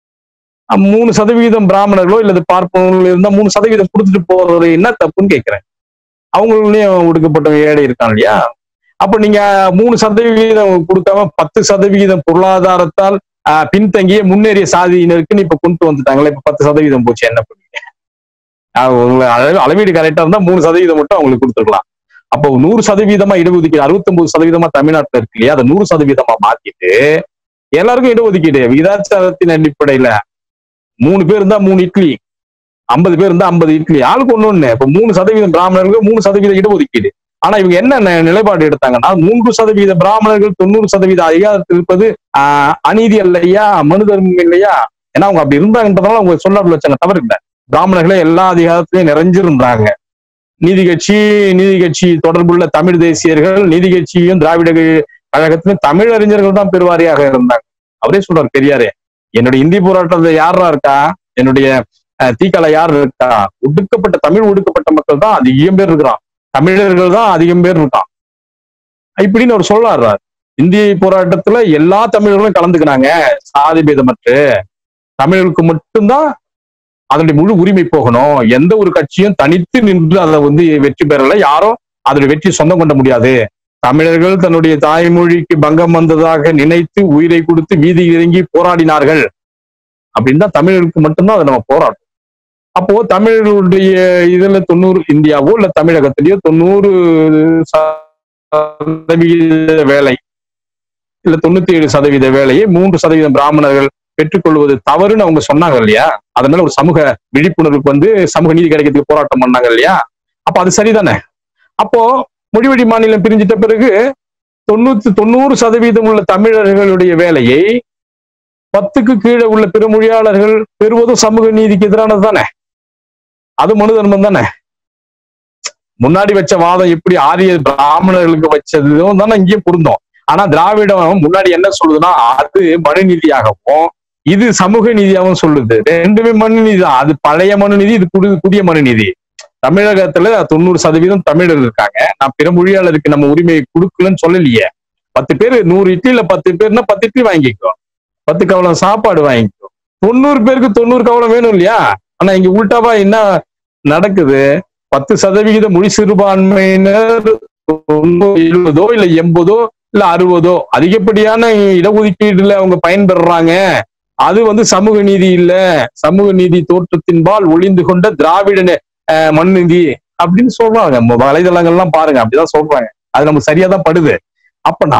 அஹ் மூணு சதவீதம் பிராமணர்களோ இல்லது பார்ப்பனர்களோ இருந்தா மூணு சதவீதம் கொடுத்துட்டு போறது என்ன தப்புன்னு கேட்கிறேன் அவங்களையும் ஒடுக்கப்பட்ட ஏழை இருக்கான் இல்லையா அப்ப நீங்க மூணு சதவீதம் கொடுக்காம பத்து சதவிகிதம் பொருளாதாரத்தால் ஆஹ், பின்தங்கிய முன்னேறிய சாதியினருக்கு இப்ப கொண்டு வந்துட்டாங்களே இப்ப பத்து சதவீதம் போச்சு என்ன பண்ணுவீங்க ஆஹ், உங்களை அளவு அளவீடு கரெக்டா இருந்தா மூணு சதவீதம் மட்டும் அவங்களுக்கு கொடுத்துருக்கலாம் அப்போ நூறு சதவீதமா இடஒதுக்கீடு அறுபத்தொன்பது சதவீதமா தமிழ்நாட்டுல இருக்கு இல்லையா அதை நூறு சதவீதமா மாத்திட்டு எல்லாருக்கும் இடஒதுக்கீடு விகிதாச்சாரத்தின் அடிப்படையில மூணு பேர் இருந்தா மூணு இட்லி ஐம்பது பேர் இருந்தா ஐம்பது இட்லி ஆளுக்கு ஒண்ணு ஒண்ணு இப்ப மூணு சதவீதம் பிராமணர்களுக்கு மூணு சதவீதம் இடஒதுக்கீடு ஆனா இவங்க என்ன நி- நிலைப்பாடு எடுத்தாங்கன்னா மூன்று சதவீத பிராமணர்கள் தொண்ணூறு சதவீத அதிகாரத்தில் இருப்பது ஆஹ், அநீதி இல்லையா மனு தர்மம் இல்லையா ஏன்னா அவங்க அப்படி இருந்தாங்கன்றதால அவங்க சொல்லாமல் வச்சாங்க தவறு இல்லை பிராமணர்களே எல்லா அதிகாரத்திலையும் நிறைஞ்சிருந்தாங்க நீதி கட்சி நீதி கட்சி தொடர்புள்ள தமிழ் தேசியர்கள் நீதி கட்சியும் திராவிட க- கழகத்திலும் தமிழ் அறிஞர்கள் தான் பெருவாரியாக இருந்தாங்க அவரே சொல்றார் பெரியாரே என்னுடைய இந்தி போராட்டத்துல யாரா இருக்கா என்னுடைய அஹ், தீக்கால யார் இருக்கா ஒடுக்கப்பட்ட தமிழ் ஒடுக்கப்பட்ட மக்கள் தான் அதிகம் பேர் இருக்கிறான் தமிழர்கள் தான் அதிகம் பேர் இருக்கான் இப்படின்னு அவர் சொல்லாரு இந்திய போராட்டத்துல எல்லா தமிழர்களும் கலந்துக்கினாங்க சாதி பேதமற்று தமிழர்களுக்கு மட்டும்தான் அதனுடைய முழு உரிமை போகணும் எந்த ஒரு கட்சியும் தனித்து நின்று அதை வந்து வெற்றி பெறல யாரும் அதோட வெற்றி சொந்தம் கொண்ட முடியாது தமிழர்கள் தன்னுடைய தாய்மொழிக்கு பங்கம் வந்ததாக நினைத்து உயிரை கொடுத்து வீதி இறங்கி போராடினார்கள் அப்படின்னு தான் தமிழர்களுக்கு மட்டும்தான் அதை நம்ம போராடும் அப்போ தமிழர்களுடைய இதுல தொண்ணூறு இந்தியாவோ இல்ல தமிழகத்திலேயோ தொண்ணூறு சதவீத வேலை இல்ல தொண்ணூத்தி ஏழு சதவீத வேலையை மூன்று சதவீதம் பிராமணர்கள் பெற்றுக்கொள்வது தவறுன்னு அவங்க சொன்னாங்க இல்லையா அதனால ஒரு சமூக விழிப்புணர்வுக்கு வந்து சமூக நீதி கிடைக்கிறதுக்கு போராட்டம் பண்ணாங்க இல்லையா அப்ப அது சரிதானே அப்போ மொழிவழி மாநிலம் பிரிஞ்சிட்ட பிறகு தொண்ணூத்தி தொண்ணூறு சதவீதம் உள்ள தமிழர்களுடைய வேலையை பத்துக்கு கீழே உள்ள பிற மொழியாளர்கள் பெறுவதும் சமூக நீதிக்கு எதிரானது தானே அது மனு தர்மம் தானே முன்னாடி வச்ச வாதம் எப்படி ஆரிய பிராமணர்களுக்கு வச்சதும் தானே இங்கேயும் பொருந்தோம் ஆனா திராவிடம் முன்னாடி என்ன சொல்லுதுன்னா அது மனுநீதியாகவும் இது சமூக நீதியாகவும் சொல்லுது ரெண்டுமே மனுநீதி தான் அது பழைய மனுநீதி இது புது புதிய மனுநீதி தமிழகத்துல தொண்ணூறு சதவீதம் தமிழர் இருக்காங்க நான் பிற மொழியாளருக்கு நம்ம உரிமையை கொடுக்கலன்னு சொல்லலையே பத்து பேர் நூறு இட்லியில பத்து பேர்னா பத்து இட்லி வாங்கிக்கோ பத்து கவலம் சாப்பாடு வாங்கிக்கோ தொண்ணூறு பேருக்கு தொண்ணூறு கவலம் வேணும் இல்லையா ஆனா இங்க உள்டாவா என்ன நடக்குது பத்து சதவிகித மொழி சிறுபான்மையினர் தொண்ணூறு, எழுபதோ இல்ல எண்பதோ இல்ல அறுபதோ அதிகப்படியான இடஒதுக்கீடுல அவங்க பயன்பெறாங்க அது வந்து சமூக நீதி இல்ல சமூக நீதி தோற்றத்தின்பால் ஒளிந்து கொண்ட திராவிட நெ- அஹ் மண்நீதி அப்படின்னு சொல்றாங்க ம- வலைதளங்கள்லாம் பாருங்க அப்படிதான் சொல்றாங்க அது நமக்கு சரியா தான் படுது அப்பனா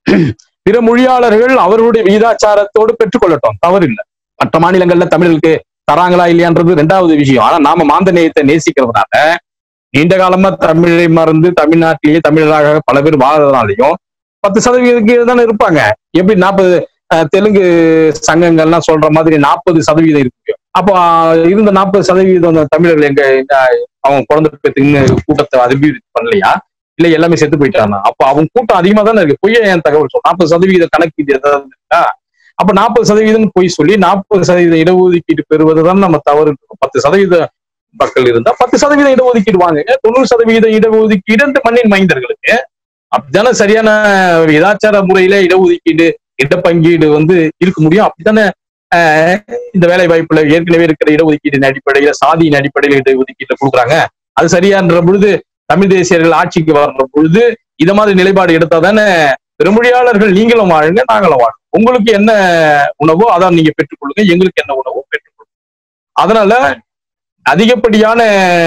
பிற மொழியாளர்கள் அவர்களுடைய விகிதாச்சாரத்தோடு பெற்றுக்கொள்ளட்டும் தவறு இல்லை மற்ற மாநிலங்கள்ல தமிழுக்கு தராங்களா இல்லையான்றது ரெண்டாவது விஷயம் ஆனா நாம மாந்த நேயத்தை நேசிக்கிறதுனால நீண்ட காலமா தமிழை மறந்து தமிழ்நாட்டிலேயே தமிழராக பல பேர் வாழ்றதுனாலையும் பத்து சதவீதம் கீழே தானே இருப்பாங்க எப்படி நாற்பது தெலுங்கு சங்கங்கள்லாம் சொல்ற மாதிரி நாற்பது சதவீதம் இருக்கு அப்போ ஆஹ், இருந்த நாற்பது சதவீதம் அந்த தமிழர்கள் எங்க எங்க அவங்க குழந்தை பேத்துக்குன்னு கூட்டத்தை அபிவிருத்தி பண்ணலையா இல்ல எல்லாமே செத்து போயிட்டானா அப்போ அவங்க கூட்டம் அதிகமா தானே இருக்கு பொய்யா என் தகவல் சொல்லும் நாற்பது சதவீத கணக்கு இது ஏதாவது இருக்கா அப்ப நாற்பது சதவீதம் பொய் சொல்லி நாற்பது சதவீத இடஒதுக்கீடு பெறுவது தான் நம்ம தவறு பத்து சதவீத மக்கள் இருந்தா பத்து சதவீத இடஒதுக்கீடு வாங்குங்க தொண்ணூறு சதவீத இடஒதுக்கீடு இந்த மண்ணின் மைந்தர்களுக்கு அப்படித்தானே சரியான விதாச்சார முறையில இடஒதுக்கீடு இடப்பங்கீடு வந்து இருக்க முடியும் அப்படித்தானே ஆஹ், இந்த வேலை வாய்ப்புல ஏற்கனவே இருக்கிற இடஒதுக்கீடின் அடிப்படையில சாதியின் அடிப்படையில இடஒதுக்கீடு கொடுக்குறாங்க அது சரியான்ற பொழுது தமிழ் தேசியர்கள் ஆட்சிக்கு வர்ற பொழுது இத மாதிரி நிலைப்பாடு எடுத்தா தானே பெருமொழியாளர்கள் நீங்களும் வாழுங்க நாங்களும் வாழுங்க உங்களுக்கு என்ன உணவோ அதான் நீங்க பெற்றுக்கொள்ளுங்க எங்களுக்கு என்ன உணவோ பெற்றுக்கொள்ளுங்க அதனால அதிகப்படியான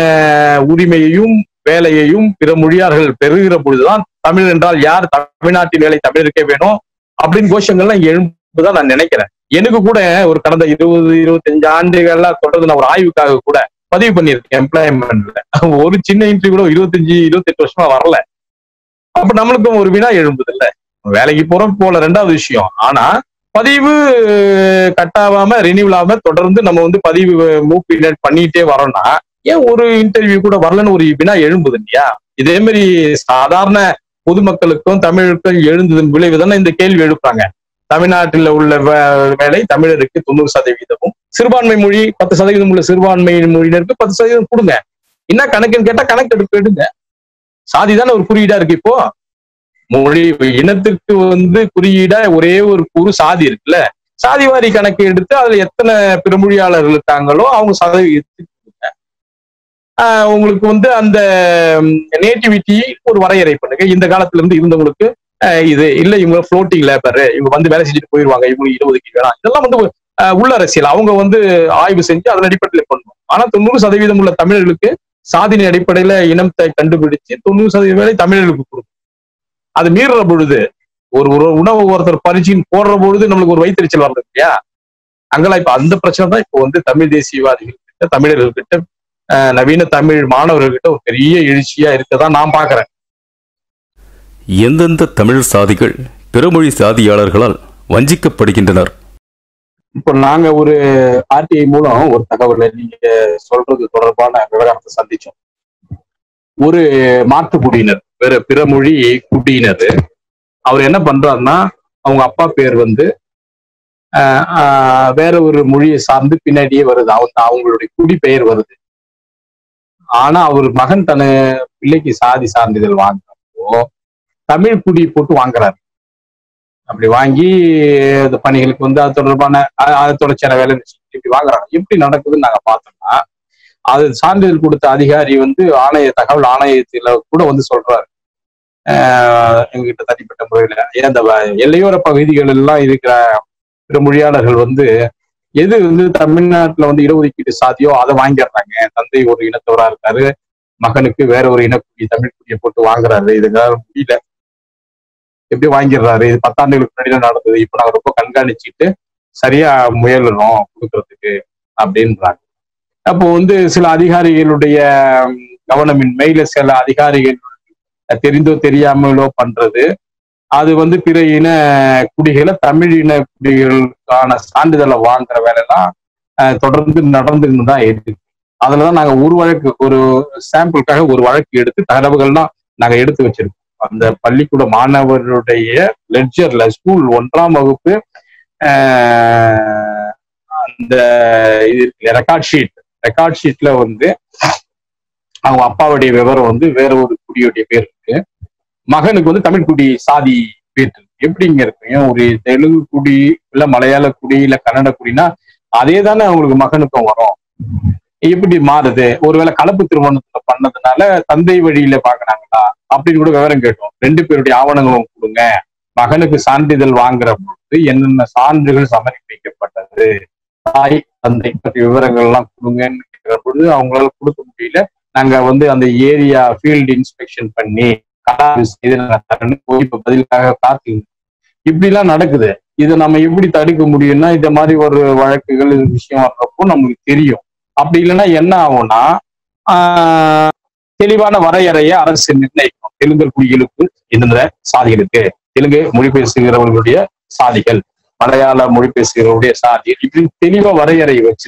உரிமையையும் வேலையையும் பிற மொழியார்கள் பெறுகிற பொழுதுதான் தமிழ் என்றால் யார் தமிழ்நாட்டின் வேலை தமிழருக்கே வேணும் அப்படின்னு கோஷங்கள்லாம் இங்க எழும்புதான் நான் நினைக்கிறேன் எனக்கு கூட ஒரு கடந்த இருபது இருபத்தஞ்சு ஆண்டுகள்லாம் தொடர்ந்து நான் ஒரு ஆய்வுக்காக கூட பதிவு பண்ணியிருக்கேன் எம்ப்ளாய்மெண்ட்ல ஒரு சின்ன இன்டர்வியூ கூட இருபத்தஞ்சு இருபத்தெட்டு வருஷமா வரல அப்ப நம்மளுக்கும் ஒரு வினா எழும்புது இல்ல வேலைக்கு போறோம் போல ரெண்டாவது விஷயம் ஆனா பதிவு கட்டாவாம ரினியூவல் ஆகாம தொடர்ந்து நம்ம வந்து பதிவு மூவ் பண்ணிட்டே வரோம்னா ஏன் ஒரு இன்டர்வியூ கூட வரலன்னு ஒரு வினா எழும்புது இல்லையா இதே மாதிரி சாதாரண பொதுமக்களுக்கும் தமிழுக்கும் எழுந்ததன் விளைவு தானே இந்த கேள்வி எழுப்புறாங்க தமிழ்நாட்டில் உள்ள வே- வேலை தமிழருக்கு தொண்ணூறு சதவீதமும் சிறுபான்மை மொழி பத்து சதவீதம் உள்ள சிறுபான்மை மொழியினருக்கு பத்து சதவீதம் கொடுங்க என்ன கணக்குன்னு கேட்டா கணக்கு எடுப்பு எடுங்க சாதி தானே ஒரு குறியீடா இருக்கு இப்போ மொழி இனத்துக்கு வந்து குறியீடா ஒரே ஒரு கூறு சாதி இருக்குல்ல சாதி வாரி கணக்கு எடுத்து அதுல எத்தனை பிறமொழியாளர்கள் இருக்காங்களோ அவங்க சதவீதத்துக்கு கொடுங்க. ஆஹ் உங்களுக்கு வந்து அந்த நேட்டிவிட்டி ஒரு வரையறை பண்ணுங்க இந்த காலத்துல இருந்து இருந்தவங்களுக்கு ஆஹ் இது இல்ல இவங்க ஃப்ளோட்டிங் லேபர் இவங்க வந்து வேலை செஞ்சுட்டு போயிருவாங்க இவங்களுக்கு இடஒதுக்கீடு வேணாம் இதெல்லாம் வந்து ஆஹ் உள்ள அரசியல் அவங்க வந்து ஆய்வு செஞ்சு அதன் அடிப்படையில் பண்ணணும் ஆனா தொண்ணூறு சதவீதம் உள்ள தமிழர்களுக்கு சாதியின் அடிப்படையில இனத்தை கண்டுபிடிச்சு தொண்ணூறு சதவீதம் வேலை தமிழர்களுக்கு கொடுக்கும் அது மீறுற பொழுது ஒரு ஒரு உணவு ஒருத்தர் பரிச்சின்னு போடுற பொழுது நம்மளுக்கு ஒரு வயிற்றுச்சல் வருது இல்லையா அங்கெல்லாம் இப்ப அந்த பிரச்சனை தான் இப்போ வந்து தமிழ் தேசியவாதிகள் கிட்ட தமிழர்கள் கிட்ட ஆஹ் நவீன தமிழ் மாணவர்கள்கிட்ட ஒரு பெரிய எழுச்சியா இருக்கதான் நான் பாக்குறேன் எந்தெந்த தமிழ் சாதிகள் பிறமொழி சாதியாளர்களால் வஞ்சிக்கப்படுகின்றனர் இப்போ நாங்க ஒரு ஆர்டிஐ மூலம் ஒரு தகவலை நீங்க சொல்றது தொடர்பான விவகாரத்தை சந்திச்சோம் ஒரு மாற்றுக்குடியினர் வேற பிற மொழி குடியினர் அவர் என்ன பண்றாருன்னா அவங்க அப்பா பேர் வந்து ஆஹ் ஆஹ் வேற ஒரு மொழியை சார்ந்து பின்னாடியே வருது அவங்க அவங்களுடைய குடி பெயர் வருது ஆனா அவர் மகன் தன பிள்ளைக்கு சாதி சான்றிதழ் வாங்குறப்போ தமிழ் குடி போட்டு வாங்குறாரு அப்படி வாங்கி அந்த பணிகளுக்கு வந்து அது தொடர்பான அ- அது தொடர்ச்சியான வேலை இப்படி வாங்குறாங்க எப்படி நடக்குதுன்னு நாங்க பார்த்தோம்னா அது சான்றிதழ் கொடுத்த அதிகாரி வந்து ஆணைய தகவல் ஆணையத்துல கூட வந்து சொல்றாரு ஆஹ் எங்ககிட்ட தனிப்பட்ட முறையில ஏன் இந்த வ- எல்லையோர பகுதிகள் எல்லாம் இருக்கிற பிற மொழியாளர்கள் வந்து எது வந்து தமிழ்நாட்டுல வந்து இடஒதுக்கீடு சாதியோ அதை வாங்கிடுறாங்க தந்தை ஒரு இனத்தவரா இருக்காரு மகனுக்கு வேற ஒரு இனக்குடி தமிழ் குடியை போட்டு வாங்குறாரு இதுக்காக முடியல எப்படி வாங்கிடுறாரு இது பத்தாண்டுகளுக்கு முன்னாடி தான் நடந்தது இப்போ நாங்க ரொம்ப கண்காணிச்சுட்டு சரியா முயலுறோம் கொடுக்கறதுக்கு அப்படின்றாங்க அப்போ வந்து சில அதிகாரிகளுடைய ம், கவனமின்மை இல்ல சில அதிகாரிகள் தெரிந்தோ தெரியாமலோ பண்றது அது வந்து பிற இன குடிகளை தமிழ் இன குடிகளுக்கான சான்றிதழை வாங்குற வேலையெல்லாம் அஹ், தொடர்ந்து நடந்துன்னு தான் இருக்கு அதுலதான் நாங்க ஒரு வழக்கு ஒரு சாம்பிளுக்காக ஒரு வழக்கு எடுத்து தகவல்கள்லாம் நாங்க எடுத்து வச்சிருக்கோம் அந்த பள்ளிக்கூட மாணவருடைய லெட்ஜர்ல ஸ்கூல் ஒன்றாம் வகுப்பு ஆஹ், அந்த இது ரெக்கார்ட் ஷீட் ரெக்கார்ட் ஷீட்ல வந்து அவங்க அப்பாவுடைய விவரம் வந்து வேற ஒரு குடியுடைய பேர் இருக்கு மகனுக்கு வந்து தமிழ் குடி சாதி பேர் இருக்கு எப்படிங்க இருக்கு ஏன் ஒரு தெலுங்கு குடி இல்ல மலையாள குடி இல்ல கன்னட குடினா அதே தானே அவங்களுக்கு மகனுக்கும் வரும் எப்படி மாறுது ஒருவேளை கலப்பு திருமணத்துல பண்ணதுனால தந்தை வழியில பாக்குறாங்களா அப்படின்னு கூட விவரம் கேட்டோம் ரெண்டு பேருடைய ஆவணங்களும் கொடுங்க மகனுக்கு சான்றிதழ் வாங்குற பொழுது என்னென்ன சான்றுகள் சமர்ப்பிக்கப்பட்டது தாய் தந்தை பற்றிய விவரங்கள் எல்லாம் கொடுங்கன்னு கேட்கிற பொழுது அவங்களால கொடுக்க முடியல நாங்க வந்து அந்த ஏரியா ஃபீல்டு இன்ஸ்பெக்ஷன் பண்ணி கலாறு செய்து நாங்க தரணும் போய் இப்ப பதிலுக்காக காத்து இப்படி எல்லாம் நடக்குது இதை நம்ம எப்படி தடுக்க முடியும்னா இந்த மாதிரி ஒரு வழக்குகள் இது விஷயம் வர்றப்போ நமக்கு தெரியும் அப்படி இல்லைன்னா என்ன ஆகும்னா ஆஹ், தெளிவான வரையறையை அரசு நிர்ணயிக்கும் தெலுங்கர் குடிகளுக்கு இந்த சாதிகளுக்கு தெலுங்கு மொழி பேசுகிறவர்களுடைய சாதிகள் மலையாள மொழி பேசுகிறவருடைய சாதி இப்படி தெளிவா வரையறை வச்சு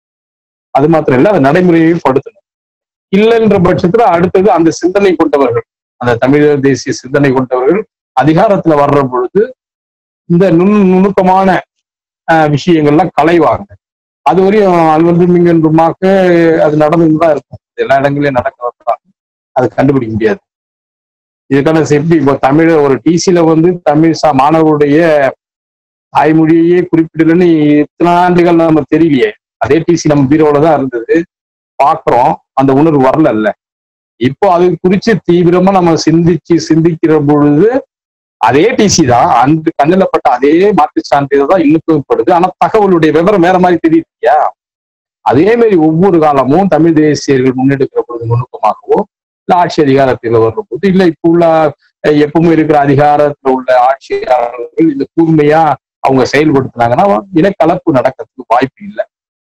அது மாத்திரம் இல்ல அதை நடைமுறையையும் படுத்தணும் இல்லைன்ற பட்சத்துல அடுத்தது அந்த சிந்தனை கொண்டவர்கள் அந்த தமிழர் தேசிய சிந்தனை கொண்டவர்கள் அதிகாரத்துல வர்ற பொழுது இந்த நுண் நுணுக்கமான ஆஹ், விஷயங்கள்லாம் களைவாங்க அது வரையும் அல்வர்மிங்கன்றுமாக்க அது நடந்துட்டு தான் இருக்கும் எல்லா இடங்களையும் நடக்கிறது தான் அது கண்டுபிடிக்க முடியாது இதுக்கான எப்படி இப்போ தமிழ் ஒரு டிசில வந்து தமிழ் சா மாணவருடைய தாய்மொழியே குறிப்பிடலன்னு இத்தனை ஆண்டுகள் நம்ம தெரியலையே அதே டிசி நம்ம பீரோல தான் இருந்தது பாக்குறோம் அந்த உணர்வு வரல இப்போ அது குறிச்சு தீவிரமா நம்ம சிந்திச்சு சிந்திக்கிற பொழுது அதே டிசி தான் அந்த கண்ணிலப்பட்ட அதே மாற்று சான்றிதழ் தான் இழுக்கப்படுது ஆனா தகவலுடைய விவரம் வேற மாதிரி தெரியுது இல்லையா அதே மாதிரி ஒவ்வொரு காலமும் தமிழ் தேசியர்கள் முன்னெடுக்கிற பொழுது நுணுக்கமாகவோ இல்ல ஆட்சி அதிகாரத்தில் வர்ற போது இல்ல இப்ப உள்ள அஹ், எப்பவுமே இருக்கிற அதிகாரத்துல உள்ள ஆட்சியாளர்கள் இந்த கூர்மையா அவங்க செயல்படுத்தினாங்கன்னா இனக்கலப்பு நடக்கிறதுக்கு வாய்ப்பு இல்லை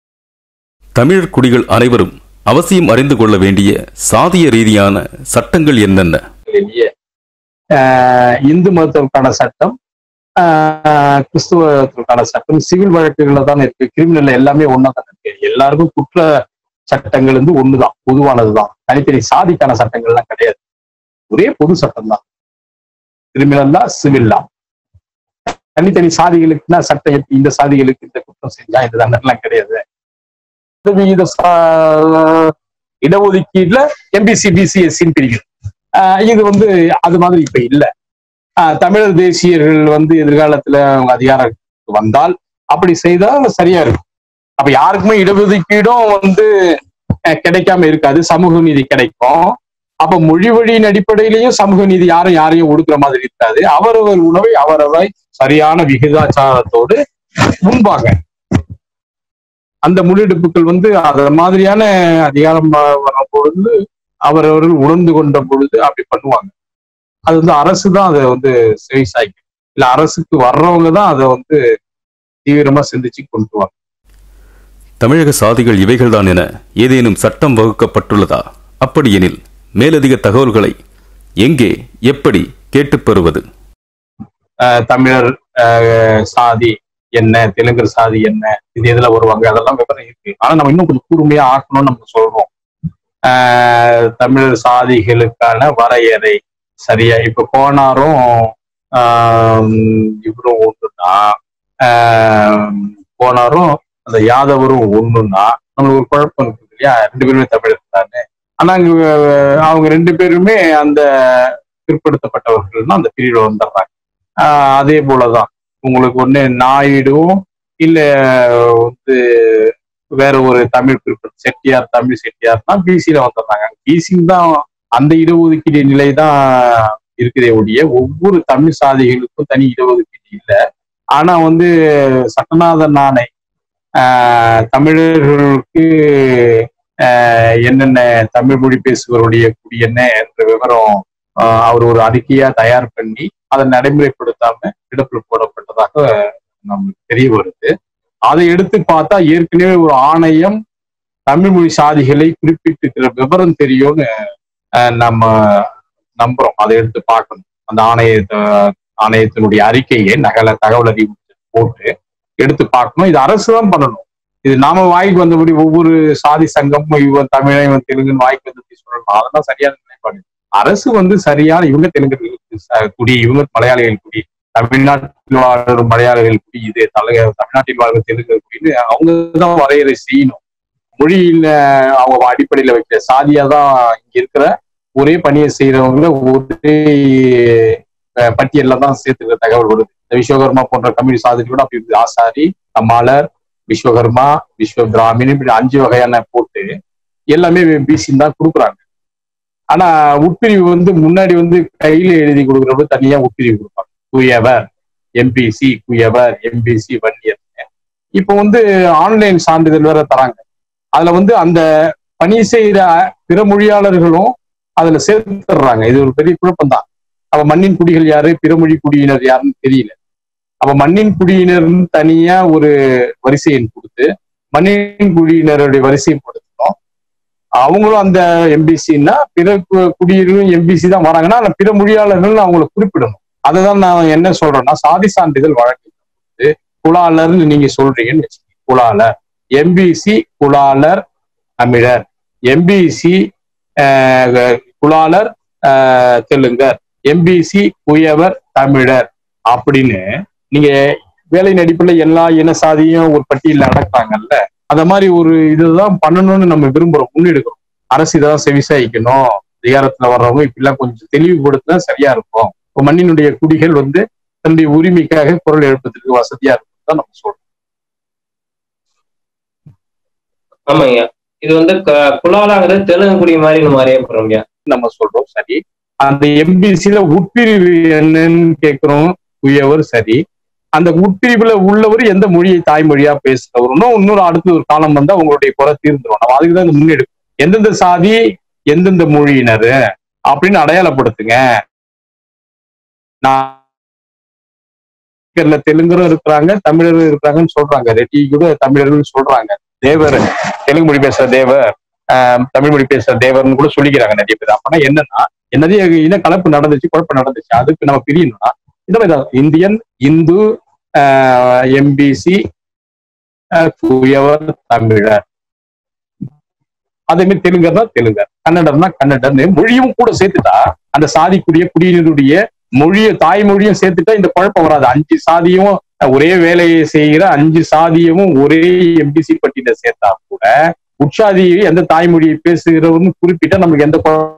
தமிழர் குடிகள் அனைவரும் அவசியம் அறிந்து கொள்ள வேண்டிய சாதிய ரீதியான சட்டங்கள் என்னென்ன இல்லையே ஆஹ் இந்து மதத்திற்கான சட்டம் ஆஹ் கிறிஸ்துவத்திற்கான சட்டம் சிவில் வழக்குகள்ல தான் இருக்கு கிரிமினல் எல்லாமே ஒன்னா தான் இருக்கு எல்லாருக்கும் குற்ற சட்டங்கள் வந்து ஒண்ணுதான் பொதுவானதுதான் தனித்தனி சாதிக்கான சட்டங்கள்லாம் கிடையாது ஒரே பொது சட்டம் தான் கிரிமினல் தான் சிவில் தான் தனித்தனி சாதிகளுக்குன்னா சட்டம் எப்படி இந்த சாதிகளுக்கு இந்த குற்றம் செஞ்சா இந்த தண்டனைலாம் கிடையாது விகித சா- இடஒதுக்கீடுல எம்பிசி பிசி எஸ்சின்னு பிரிக்குது ஆஹ் இது வந்து அது மாதிரி இப்ப இல்ல ஆஹ் தமிழர் தேசியர்கள் வந்து எதிர்காலத்துல அவங்க அதிகாரத்துக்கு வந்தால் அப்படி செய்தால் சரியா இருக்கும் அப்ப யாருக்குமே இடஒதுக்கீடும் வந்து அஹ், கிடைக்காம இருக்காது சமூக நீதி கிடைக்கும் அப்ப மொழி வழியின் அடிப்படையிலையும் சமூக நீதி யாரும் யாரையும் ஒடுக்குற மாதிரி இருக்காது அவரவர் உணவை அவரவர் சரியான விகிதாச்சாரத்தோடு முன்பாங்க அந்த முன்னெடுப்புகள் வந்து அத மாதிரியான அதிகாரம் வ- வரும் பொழுது அவரவர்கள் உணர்ந்து கொண்ட பொழுது அப்படி பண்ணுவாங்க அது வந்து அரசு தான் அதை வந்து செவிசாய்க்கும் இல்ல அரசுக்கு வர்றவங்க தான் அதை வந்து தீவிரமா சிந்திச்சு கொண்டு வாங்க தமிழக சாதிகள் இவைகள்தான் என ஏதேனும் சட்டம் வகுக்கப்பட்டுள்ளதா அப்படியெனில் மேலதிக தகவல்களை எங்கே எப்படி கேட்டுப் பெறுவது அஹ் தமிழர் அஹ், சாதி என்ன தெலுங்கர் சாதி என்ன இது எதுல வருவாங்க அதெல்லாம் விவரம் இருக்கு ஆனா நம்ம இன்னும் கொஞ்சம் கூர்மையா ஆக்கணும்னு நம்ம சொல்றோம் ஆஹ் தமிழர் சாதிகளுக்கான வரையறை சரியா இப்ப கோனாரும் ஆஹ் இவரும் ஒண்ணுதான் ஆஹ் கோனாரும் அந்த யாதவரும் ஒண்ணுன்னா நம்மளுக்கு ஒரு குழப்பம் இருக்குது இல்லையா ரெண்டு பேருமே தமிழர் தானே ஆனா அங்க அவங்க ரெண்டு பேருமே அந்த பிற்படுத்தப்பட்டவர்கள் அந்த பிரிவில் வந்துடுறாங்க ஆஹ் அதே போலதான் உங்களுக்கு ஒண்ணு நாயுடும் இல்ல வந்து வேற ஒரு தமிழ் பிற்படுத்த செட்டியார் தமிழ் செட்டியார்னா பிசியில வந்துடுறாங்க பிசி தான் அந்த இடஒதுக்கீடு நிலை தான் இருக்குதே ஒழிய ஒவ்வொரு தமிழ் சாதிகளுக்கும் தனி இடஒதுக்கீடு இல்லை ஆனா வந்து சட்டநாதன் ஆணை ஆஹ் தமிழர்களுக்கு ஆஹ் என்னென்ன தமிழ் மொழி பேசுபவருடைய குடி என்ன என்ற விவரம் ஆஹ் அவர் ஒரு அறிக்கையா தயார் பண்ணி அதை நடைமுறைப்படுத்தாம கிடப்பில் போடப்பட்டதாக நமக்கு தெரிய வருது அதை எடுத்து பார்த்தா ஏற்கனவே ஒரு ஆணையம் தமிழ் மொழி சாதிகளை குறிப்பிட்டிருக்கிற விவரம் தெரியும்னு ஆஹ் நம்ம நம்புறோம் அதை எடுத்து பார்க்கணும் அந்த ஆணையத்தை ஆணையத்தினுடைய அறிக்கையை நகல தகவல் அறிவு போட்டு எடுத்து பார்க்கணும் இது அரசு தான் பண்ணணும் இது நாம வாய்க்கு வந்தபடி ஒவ்வொரு சாதி சங்கம் இவன் தமிழன் இவன் தெலுங்குன்னு வாய்க்கு வந்து சொல்லணும் அதெல்லாம் சரியான நிலைப்பாடு அரசு வந்து சரியான இவங்க தெலுங்கு ச- குடி இவங்க மலையாளிகள் குடி தமிழ்நாட்டில் வாழும் மலையாளிகள் குடி இது தலை தமிழ்நாட்டில் வாழ்கிற தெலுங்கு குடின்னு அவங்க தான் வரையறை செய்யணும் மொழியில அவங்க அடிப்படையில வைக்கிற சாதியா தான் இங்க இருக்கிற ஒரே பணியை செய்யறவங்கள ஒரே அஹ், பட்டியல்ல தான் சேர்த்துக்கிற தகவல் வருது இந்த விஸ்வகர்மா போன்ற கம்யூனி சாதிகளோட அப்படி இருக்குது ஆசாரி கம்மாளர் விஸ்வகர்மா விஸ்வ பிராமின் இப்படி அஞ்சு வகையான போட்டு எல்லாமே பிசின்னு தான் கொடுக்குறாங்க ஆனா உட்பிரிவு வந்து முன்னாடி வந்து கையில எழுதி கொடுக்குறப்ப தனியா உட்பிரிவு கொடுப்பாங்க குயவர் எம்பிசி குயவர் எம்பிசி வன்னியர் இப்போ வந்து ஆன்லைன் சான்றிதழ் வேற தராங்க அதுல வந்து அந்த பணி செய்யற பிற மொழியாளர்களும் அதுல சேர்த்துடுறாங்க இது ஒரு பெரிய குழப்பம் தான் அப்ப மண்ணின் குடிகள் யாரு பிறமொழி குடியினர் யாருன்னு தெரியல அப்ப மண்ணின் குடியினர்னு தனியா ஒரு வரிசை எண் கொடுத்து மண்ணின் குடியினருடைய வரிசையை கொடுத்தோம் அவங்களும் அந்த எம்பிசின்னா பிற கு- குடியினரும் எம்பிசி தான் வராங்கன்னா ஆனா பிற மொழியாளர்கள் அவங்கள குறிப்பிடணும் அதை தான் நான் என்ன சொல்றேன்னா சாதி சான்றிதழ் வழக்கு குலாளர்னு நீங்க சொல்றீங்கன்னு வச்சுக்கோங்க குலாளர் எம்பிசி குலாளர் தமிழர் எம்பிசி குலாளர் ஆஹ், தெலுங்கர் எம்பிசி குயவர் தமிழர் அப்படின்னு நீங்க வேலையின் அடிப்படையில் எல்லா இன சாதியும் ஒரு பட்டியலில் அடக்குறாங்கல்ல அந்த மாதிரி ஒரு இதுதான் பண்ணணும்னு நம்ம விரும்புறோம் முன்னெடுக்கிறோம் அரசு இதான் செவிசாய்க்கணும் அதிகாரத்துல வர்றவங்க இப்படிலாம் கொஞ்சம் தெளிவுபடுத்தினா சரியா இருக்கும் இப்ப மண்ணினுடைய குடிகள் வந்து தன்னுடைய உரிமைக்காக குரல் எழுப்பதற்கு வசதியா இருக்கும் தான் நம்ம சொல்றோம் ஆமாங்க இது வந்து க- குலாலாங்கிறது தெலுங்கு குடி மாதிரி நம்ம அறியப்படுறோம் ஐயா நம்ம சொல்றோம் சரி அந்த எம்பிசில உட்பிரிவு என்னன்னு கேட்கிறோம் உயவர் சரி அந்த உட்பிரிவுல உள்ளவர் எந்த மொழியை தாய்மொழியா பேசுறவருனோ இன்னொரு அடுத்த ஒரு காலம் வந்து அவங்களுடைய குறை தீர்ந்துரும் நம்ம அதுக்கு தான் இந்த முன்னெடுக்கும் எந்தெந்த சாதி எந்தெந்த மொழியினர் அப்படின்னு அடையாளப்படுத்துங்க நான் தெலுங்குல தெலுங்கரும் இருக்கிறாங்க தமிழரும் இருக்கிறாங்கன்னு சொல்றாங்க ரெட்டி கூட தமிழர்கள் சொல்றாங்க தேவர் தெலுங்கு மொழி பேசுற தேவர் ஆஹ் தமிழ் மொழி பேசுற தேவர்னு கூட சொல்லிக்கிறாங்க நிறைய பேர் அப்பனா என்னன்னா நிறைய இன கலப்பு நடந்துச்சு குழப்பம் நடந்துச்சு அதுக்கு நம்ம பிரியணும்னா இந்த மாதிரி தான் இந்தியன் இந்து எம்பிசி குயவர் தமிழர் அதே மாதிரி தெலுங்கர்னா தெலுங்கர் கன்னடர்னா கன்னடர்னு மொழியும் கூட சேர்த்துட்டா அந்த சாதிக்குரிய குடியினருடைய மொழிய தாய்மொழியும் சேர்த்துட்டா இந்த குழப்பம் வராது அஞ்சு சாதியும் ஒரே வேலையை செய்கிற அஞ்சு சாதியும் ஒரே எம்பிசி பட்டியல சேர்த்தா கூட உற்சாதியை எந்த தாய்மொழியை பேசுகிறவர்னு குறிப்பிட்டா நமக்கு எந்த குழப்பம்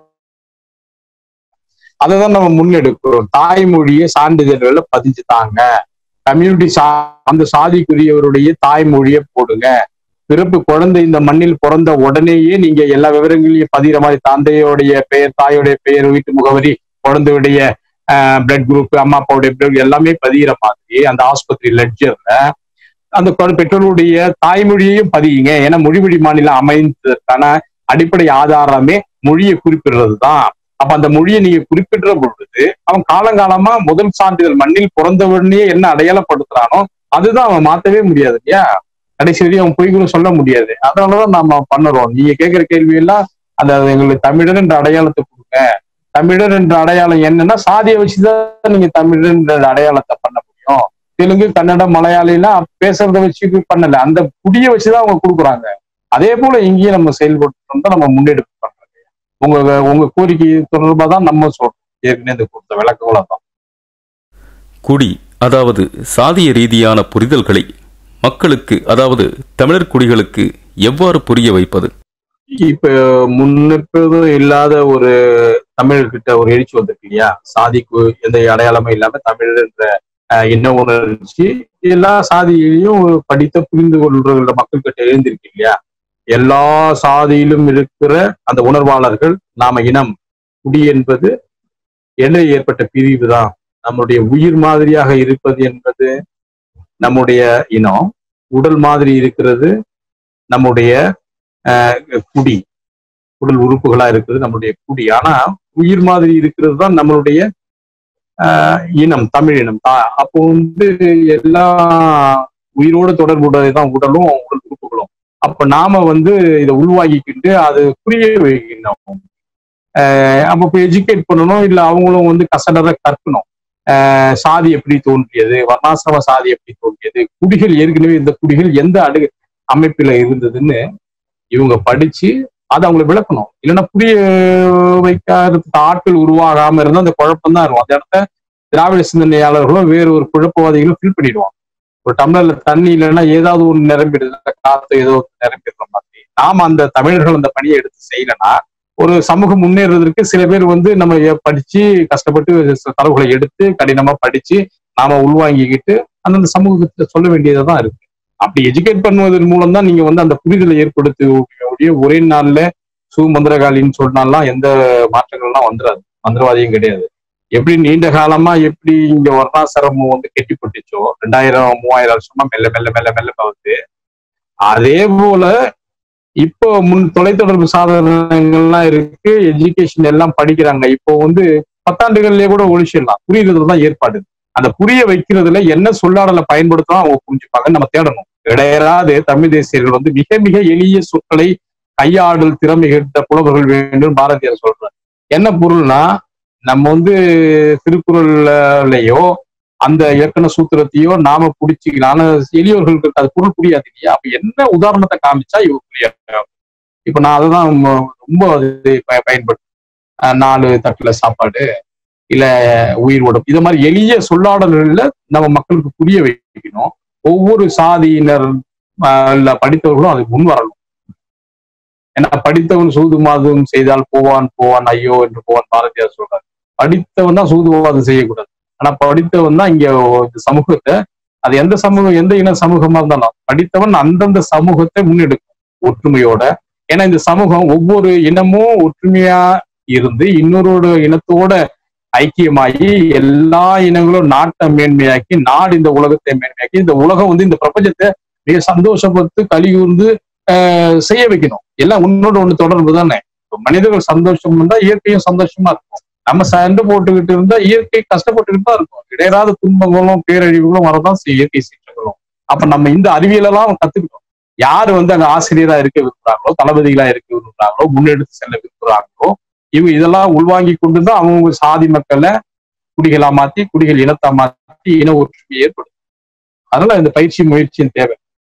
அதை தான் நம்ம முன்னெடுக்கிறோம் தாய்மொழியை சான்றிதழ்களை பதிஞ்சு தாங்க கம்யூனிட்டி சா அந்த சாதிக்குரியவருடைய தாய்மொழியை போடுங்க பிறப்பு குழந்தை இந்த மண்ணில் பிறந்த உடனேயே நீங்க எல்லா விவரங்களையும் பதிகிற மாதிரி தந்தையோடைய பெயர் தாயோடைய பெயர் வீட்டு முகவரி குழந்தையுடைய பிளட் குரூப் அம்மா அப்பாவுடைய பிளட் எல்லாமே பதிகிற மாதிரி அந்த ஆஸ்பத்திரி லெட்ஜர்ல அந்த குழந்தை பெற்றோருடைய தாய்மொழியையும் பதியுங்க ஏன்னா மொழிமொழி மாநிலம் அமைந்ததற்கான அடிப்படை ஆதாரமே மொழியை குறிப்பிடுறது தான் அப்ப அந்த மொழியை நீங்க குறிப்பிடுற பொழுது அவன் காலங்காலமா முதல் சான்றிதழ் மண்ணில் பிறந்தவனே என்ன அடையாளப்படுத்துறானோ அதுதான் அவன் மாத்தவே முடியாது இல்லையா கடைசி வரையும் அவன் பொய் கூட சொல்ல முடியாது அதனாலதான் நாம பண்ணுறோம் நீங்க கேட்கிற கேள்வி எல்லாம் அந்த எங்களுக்கு தமிழர் என்ற அடையாளத்தை கொடுங்க தமிழர் என்ற அடையாளம் என்னன்னா சாதியை வச்சுதான் நீங்க தமிழர் என்ற அடையாளத்தை பண்ண முடியும் தெலுங்கு கன்னடம் மலையாளிலாம் பேசுறத வச்சு பண்ணல அந்த குடிய வச்சுதான் அவங்க கொடுக்குறாங்க அதே போல இங்கேயும் நம்ம செயல்படுத்தணும் தான் நம்ம முன்னெடுப்பு பண்றோம் உங்க உங்க கோரிக்கை தொடர்பா தான் நம்ம சொல்றோம் ஏற்கனவே இந்த கொடுத்த விளக்கங்கள தான் குடி அதாவது சாதிய ரீதியான புரிதல்களை மக்களுக்கு அதாவது தமிழர் குடிகளுக்கு எவ்வாறு புரிய வைப்பது இப்ப முன்னெப்போதும் இல்லாத ஒரு தமிழர்கிட்ட ஒரு எழுச்சி வந்திருக்கு இல்லையா சாதிக்கு எந்த அடையாளமும் இல்லாம தமிழர் என்ற அஹ், எண்ண உணர்ச்சி எல்லா சாதியிலையும் ஒரு படித்த புரிந்து கொள்ற மக்கள் கிட்ட எழுந்திருக்கு இல்லையா எல்லா சாதியிலும் இருக்கிற அந்த உணர்வாளர்கள் நாம இனம் குடி என்பது என்ன ஏற்பட்ட பிரிவு தான் நம்முடைய உயிர் மாதிரியாக இருப்பது என்பது நம்முடைய இனம் உடல் மாதிரி இருக்கிறது நம்முடைய ஆஹ், குடி உடல் உறுப்புகளா இருக்கிறது நம்மளுடைய குடி ஆனா உயிர் மாதிரி இருக்கிறது தான் நம்மளுடைய ஆஹ், இனம் தமிழ் இனம் தா- அப்போ வந்து எல்லா உயிரோட தொடர்புடையதான் உடலும் உடல் உறுப்புகளும் அப்ப நாம வந்து இதை உள்வாங்கிக்கிட்டு அது புரிய வைக்கணும் அஹ் அப்ப போய் எஜுகேட் பண்ணணும் இல்ல அவங்களும் வந்து கசடர கற்கணும் அஹ் சாதி எப்படி தோன்றியது வர்ணாசிரம சாதி எப்படி தோன்றியது குடிகள் ஏற்கனவே இந்த குடிகள் எந்த அடு அமைப்பில இருந்ததுன்னு இவங்க படிச்சு அதை அவங்களை விளக்கணும் இல்லைன்னா புரிய வைக்கிறதுக்கு ஆட்கள் உருவாகாம இருந்தா அந்த குழப்பம் தான் இருக்கும் அந்த இடத்த திராவிட சிந்தனையாளர்களும் வேறு ஒரு குழப்பவாதிகளும் ஃபில் பண்ணிடுவாங்க ஒரு டம்ளர்ல தண்ணி இல்லைன்னா ஏதாவது ஒன்று நிரம்பிடுது இல்ல காத்து ஏதோ ஒண்ணு நிரம்பிடுற மாதிரி நாம அந்த தமிழர்கள் அந்த பணியை எடுத்து செய்யலைன்னா ஒரு சமூகம் முன்னேறதற்கு சில பேர் வந்து நம்ம எ- படிச்சு கஷ்டப்பட்டு ச- தரவுகளை எடுத்து கடினமா படிச்சு நாம உள்வாங்கிக்கிட்டு அந்தந்த சமூகத்தை சொல்ல வேண்டியதுதான் இருக்கு அப்படி எஜுகேட் பண்ணுவதன் மூலம் தான் நீங்க வந்து அந்த புரிதலை ஏற்படுத்தி ஒழிய ஒரே நாள்ல சு மந்திரகாளின்னு சொன்னாலாம் எந்த மாற்றங்கள்லாம் வந்துடாது மந்திரவாதியும் கிடையாது எப்படி நீண்ட காலமா எப்படி இங்க வர்ணாசிரமம் வந்து கெட்டிப்பட்டுச்சோ ரெண்டாயிரம் மூவாயிரம் வருஷமா மெல்ல மெல்ல மெல்ல மெல்ல வந்து அதே போல இப்போ முன் தொலைத்தொடர்பு சாதனங்கள்லாம் இருக்கு எஜுகேஷன் எல்லாம் படிக்கிறாங்க இப்போ வந்து பத்தாண்டுகள்லயே கூட ஒழிச்சிடலாம் புரியுறதுல தான் ஏற்பாடு அந்த புரிய வைக்கிறதுல என்ன சொல்லாடலை பயன்படுத்தலாம் அவங்க புரிஞ்சுப்பாங்க நம்ம தேடணும் இடையராது தமிழ் தேசியர்கள் வந்து மிக மிக எளிய சொற்களை கையாடல் திறமை எடுத்த புலவர்கள் வேண்டும் பாரதியார் சொல்றார் என்ன பொருள்னா நம்ம வந்து திருக்குறள்லயோ அந்த இலக்கண சூத்திரத்தையோ நாம பிடிச்சிக்கலாம் ஆனா எளியவர்களுக்கு அது பொருள் புரியாது இல்லையா அப்ப என்ன உதாரணத்தை காமிச்சா இவ புரியாது இப்ப நான் அதுதான் ம- ரொம்ப அது ப- பயன்படுத்து அஹ் நாலு தட்டுல சாப்பாடு இல்ல உயிர் உடம்பு இது மாதிரி எளிய சொல்லாடல்கள்ல நம்ம மக்களுக்கு புரிய வைக்கணும் ஒவ்வொரு சாதியினர் அஹ், இல்ல படித்தவர்களும் அது முன் வரணும் ஏன்னா படித்தவன் சூதுமாதும் செய்தால் போவான் போவான் ஐயோ என்று போவான் பாரதியார் சொல்றாரு படித்தவன் தான் சூதுவாதம் செய்யக்கூடாது ஆனா படித்தவன் தான் இங்க இந்த சமூகத்தை அது எந்த சமூகம் எந்த இன சமூகமா இருந்தாலும் படித்தவன் அந்தந்த சமூகத்தை முன்னெடுக்கும் ஒற்றுமையோட ஏன்னா இந்த சமூகம் ஒவ்வொரு இனமும் ஒற்றுமையா இருந்து இன்னொரு இனத்தோட ஐக்கியமாகி எல்லா இனங்களும் நாட்டை மேன்மையாக்கி நாடு இந்த உலகத்தை மேன்மையாக்கி இந்த உலகம் வந்து இந்த பிரபஞ்சத்தை மிக சந்தோஷப்பட்டு கலியூர்ந்து ஆஹ் செய்ய வைக்கணும் எல்லாம் உன்னோட ஒண்ணு தொடர்பு தானே இப்ப மனிதர்கள் சந்தோஷம் இருந்தா இயற்கையும் சந்தோஷமா இருக்கும் நம்ம சண்டை போட்டுக்கிட்டு இருந்தா இயற்கை கஷ்டப்பட்டுக்கிட்டு தான் இருக்கும் இடையராத துன்பங்களும் பேரழிவுகளும் வரதான் செய்யும் இயற்கை சீற்றங்களும் அப்ப நம்ம இந்த அறிவியலெல்லாம் கத்துக்கிட்டோம் யாரு வந்து அங்க ஆசிரியரா இருக்க விரும்புறாங்களோ தளபதிகளா இருக்க விரும்புறாங்களோ முன்னெடுத்து செல்ல விரும்புறாங்களோ இவங்க இதெல்லாம் உள்வாங்கி கொண்டு தான் அவங்க சாதி மக்களை குடிகளா மாத்தி குடிகள் இனத்தா மாத்தி இன ஒற்றுமை ஏற்படும் அதனால இந்த பயிற்சி முயற்சியின் தேவை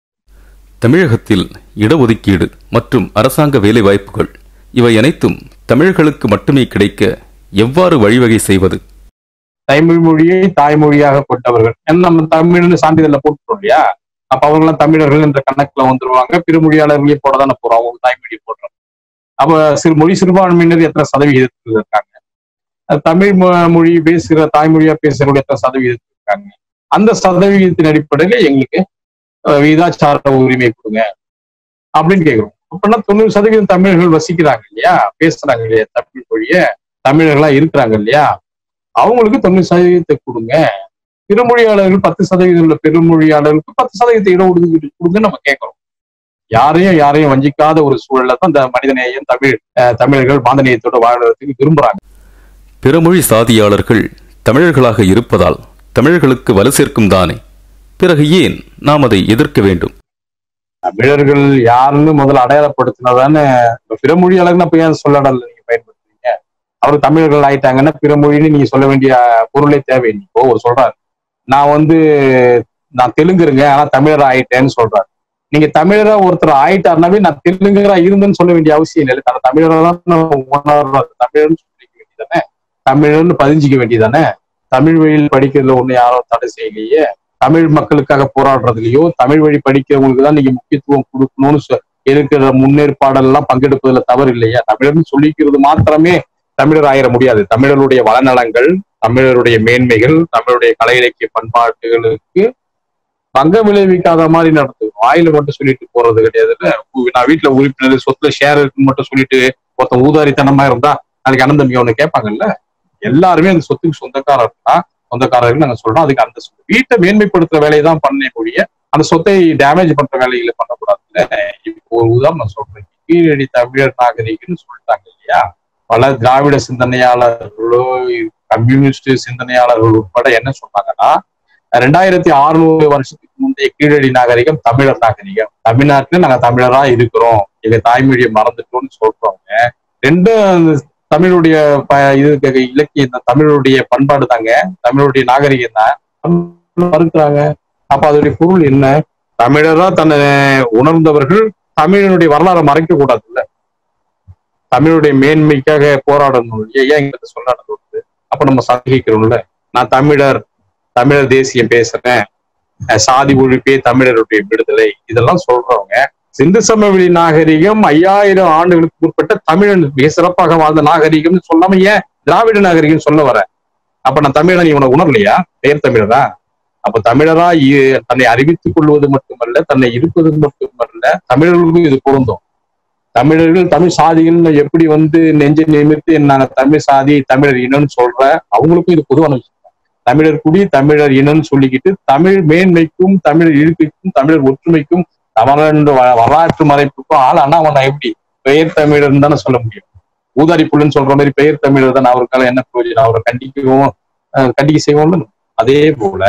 தமிழகத்தில் இடஒதுக்கீடு மற்றும் அரசாங்க வேலைவாய்ப்புகள் இவை அனைத்தும் தமிழர்களுக்கு மட்டுமே கிடைக்க எவ்வாறு வழிவகை செய்வது தாய்மொழி மொழியை தாய்மொழியாக கொண்டவர்கள் ஏன்னா நம்ம தமிழ்னு சான்றிதழ்ல போட்டுட்டோம் இல்லையா அப்ப அவங்க எல்லாம் தமிழர்கள் என்ற கணக்குல வந்துருவாங்க பிற மொழியாளர்களே போட தானே போறோம் அவங்க தாய்மொழியை போடுறோம் அப்ப சிறு மொழி சிறுபான்மையினர் எத்தனை சதவிகிதத்தில் இருக்காங்க அஹ் தமிழ் மொ- மொழி பேசுகிற தாய்மொழியா பேசுறவங்க எத்தனை சதவிகிதத்தில் இருக்காங்க அந்த சதவிகிதத்தின் அடிப்படையில எங்களுக்கு அஹ், விகிதாச்சார உரிமை கொடுங்க அப்படின்னு கேக்குறோம் அப்படின்னா தொண்ணூறு சதவீதம் தமிழர்கள் வசிக்கிறாங்க இல்லையா பேசுறாங்க இல்லையா தமிழ் மொழிய தமிழர்களா இருக்கிறாங்க இல்லையா அவங்களுக்கு தொண்ணூறு சதவீதத்தை கொடுங்க பிறமொழியாளர்கள் பத்து சதவீதம் உள்ள பெருமொழியாளர்களுக்கு பத்து சதவீதத்தை இடஒதுக்கீடு கொடுங்க நம்ம கேட்கிறோம் யாரையும் யாரையும் வஞ்சிக்காத ஒரு சூழல்ல தான் இந்த மனிதநேயம் தமிழ் அஹ், தமிழர்கள் பாந்தநேயத்தோட வாழ்றதுக்கு விரும்புறாங்க பிறமொழி சாதியாளர்கள் தமிழர்களாக இருப்பதால் தமிழர்களுக்கு வலு சேர்க்கும் தானே பிறகு ஏன் நாம் அதை எதிர்க்க வேண்டும் தமிழர்கள் யாருன்னு முதல்ல அடையாளப்படுத்தினதானே இப்ப பிறமொழியாளர்கள் அப்ப ஏன் சொல்லடல நீங்க பயன்படுத்துறீங்க அவர் தமிழர்கள் ஆயிட்டாங்கன்னா பிறமொழின்னு நீங்க சொல்ல வேண்டிய பொருளே தேவையில்லை இப்போ ஒரு சொல்றாரு நான் வந்து நான் தெலுங்குருங்க ஆனா தமிழர் ஆயிட்டேன்னு சொல்றாரு நீங்க தமிழரா ஒருத்தர் ஆயிட்டாருனாவே நான் தெலுங்கரா இருந்தேன்னு சொல்ல வேண்டிய அவசியம் இல்லை தன்னை தமிழரா தான் நான் உணர்றாரு தமிழர்னு சொல்லிக்க வேண்டியதானே தமிழர்னு பதிஞ்சிக்க வேண்டியதானே தமிழ் வழியில் படிக்கிறதுல ஒண்ணு யாரும் தடை செய்யலையே தமிழ் மக்களுக்காக போராடுறதுலயோ தமிழ் வழி படிக்கிறவங்களுக்கு தான் நீங்க முக்கியத்துவம் கொடுக்கணும்னு சொ- இருக்கிற முன்னேற்பாடெல்லாம் பங்கெடுப்பதுல தவறு இல்லையா தமிழர்னு சொல்லிக்கிறது மாத்திரமே தமிழர் ஆயிர முடியாது தமிழருடைய வளநலங்கள் தமிழருடைய மேன்மைகள் தமிழருடைய கலை இலக்கிய பண்பாட்டுகளுக்கு பங்கம் விளைவிக்காத மாதிரி நடத்துக்கணும் வாயில மட்டும் சொல்லிட்டு போறது கிடையாது இல்ல உ- நான் வீட்டுல உறுப்பினர் சொத்துல ஷேர் இருக்குன்னு மட்டும் சொல்லிட்டு ஒருத்தன் ஊதாரித்தனமா இருந்தா நாளைக்கு அண்ணன் தம்பி ஒண்ணு கேட்பாங்கல்ல எல்லாருமே அந்த சொத்துக்கு சொந்தக்காரர் தான் சொந்தக்காரர்கள் நாங்க சொல்றோம் அதுக்கு அந்த சொத்து வீட்டை மேன்மைப்படுத்துற வேலையை தான் பண்ணே ஒழிய அந்த சொத்தை டேமேஜ் பண்ற வேலைகளை பண்ணக்கூடாதுல்ல இப்போ ஒரு உதாரணம் சொல்றேன் கீழடி தமிழர் நாகரிகம்னு சொல்லிட்டாங்க இல்லையா பல திராவிட சிந்தனையாளர்களோ கம்யூனிஸ்ட் சிந்தனையாளர்கள் உட்பட என்ன சொன்னாங்கன்னா ரெண்டாயிரத்தி அறுநூறு வருஷத்துக்கு முந்தைய கீழடி நாகரிகம் தமிழர் நாகரிகம் தமிழ்நாட்டுல நாங்க தமிழரா இருக்கிறோம் எங்க தாய்மொழியை மறந்துட்டோம்னு சொல்றவங்க ரெண்டும் தமிழுடைய ப- இது க- இலக்கியம் தான் தமிழுடைய பண்பாடு தாங்க தமிழுடைய நாகரிகம் தான் மறுக்கிறாங்க அப்ப அதோடைய பொருள் என்ன தமிழரா தன்னை உணர்ந்தவர்கள் தமிழனுடைய வரலாறை மறைக்க கூடாதுல்ல தமிழுடைய மேன்மைக்காக போராடணும் ஏன் ஏன் எங்களுக்கு சொல்லாடணும் அப்ப நம்ம சந்திக்கிறோம்ல நான் தமிழர் தமிழர் தேசியம் பேசுறேன் அஹ் சாதி ஒழிப்பே தமிழருடைய விடுதலை இதெல்லாம் சொல்றவங்க சிந்து சமவெளி நாகரிகம் ஐயாயிரம் ஆண்டுகளுக்கு உட்பட்ட தமிழன் மிக சிறப்பாக வாழ்ந்த நாகரிகம்னு சொல்லாம ஏன் திராவிட நாகரிகம் சொல்ல வர அப்ப நான் தமிழன் இவனை உணரலையா பெயர் தமிழரா அப்ப தமிழரா இ- தன்னை அறிவித்துக் கொள்வது மட்டுமல்ல தன்னை இருப்பது மட்டுமல்ல தமிழர்களுக்கும் இது பொருந்தும் தமிழர்கள் தமிழ் சாதிகள் எப்படி வந்து நெஞ்சை நிமிர்த்தி நாங்க தமிழ் சாதி தமிழர் இனம்னு சொல்ற அவங்களுக்கும் இது பொதுவான விஷயம் தமிழர் குடி தமிழர் இனம்னு சொல்லிக்கிட்டு தமிழ் மேன்மைக்கும் தமிழ் இருக்கைக்கும் தமிழர் ஒற்றுமைக்கும் தமிழன் வ- வரலாற்று மறைப்புக்கும் ஆள் ஆனா அவன் எப்படி பெயர் தமிழர்னு தானே சொல்ல முடியும் ஊதாரி புள்ளுன்னு சொல்ற மாதிரி பெயர் தமிழர் தான் அவருக்கால என்ன பிரயோஜனம் அவரை கண்டிக்கவும் அஹ் கண்டிக்க செய்வோம்ல அதே போல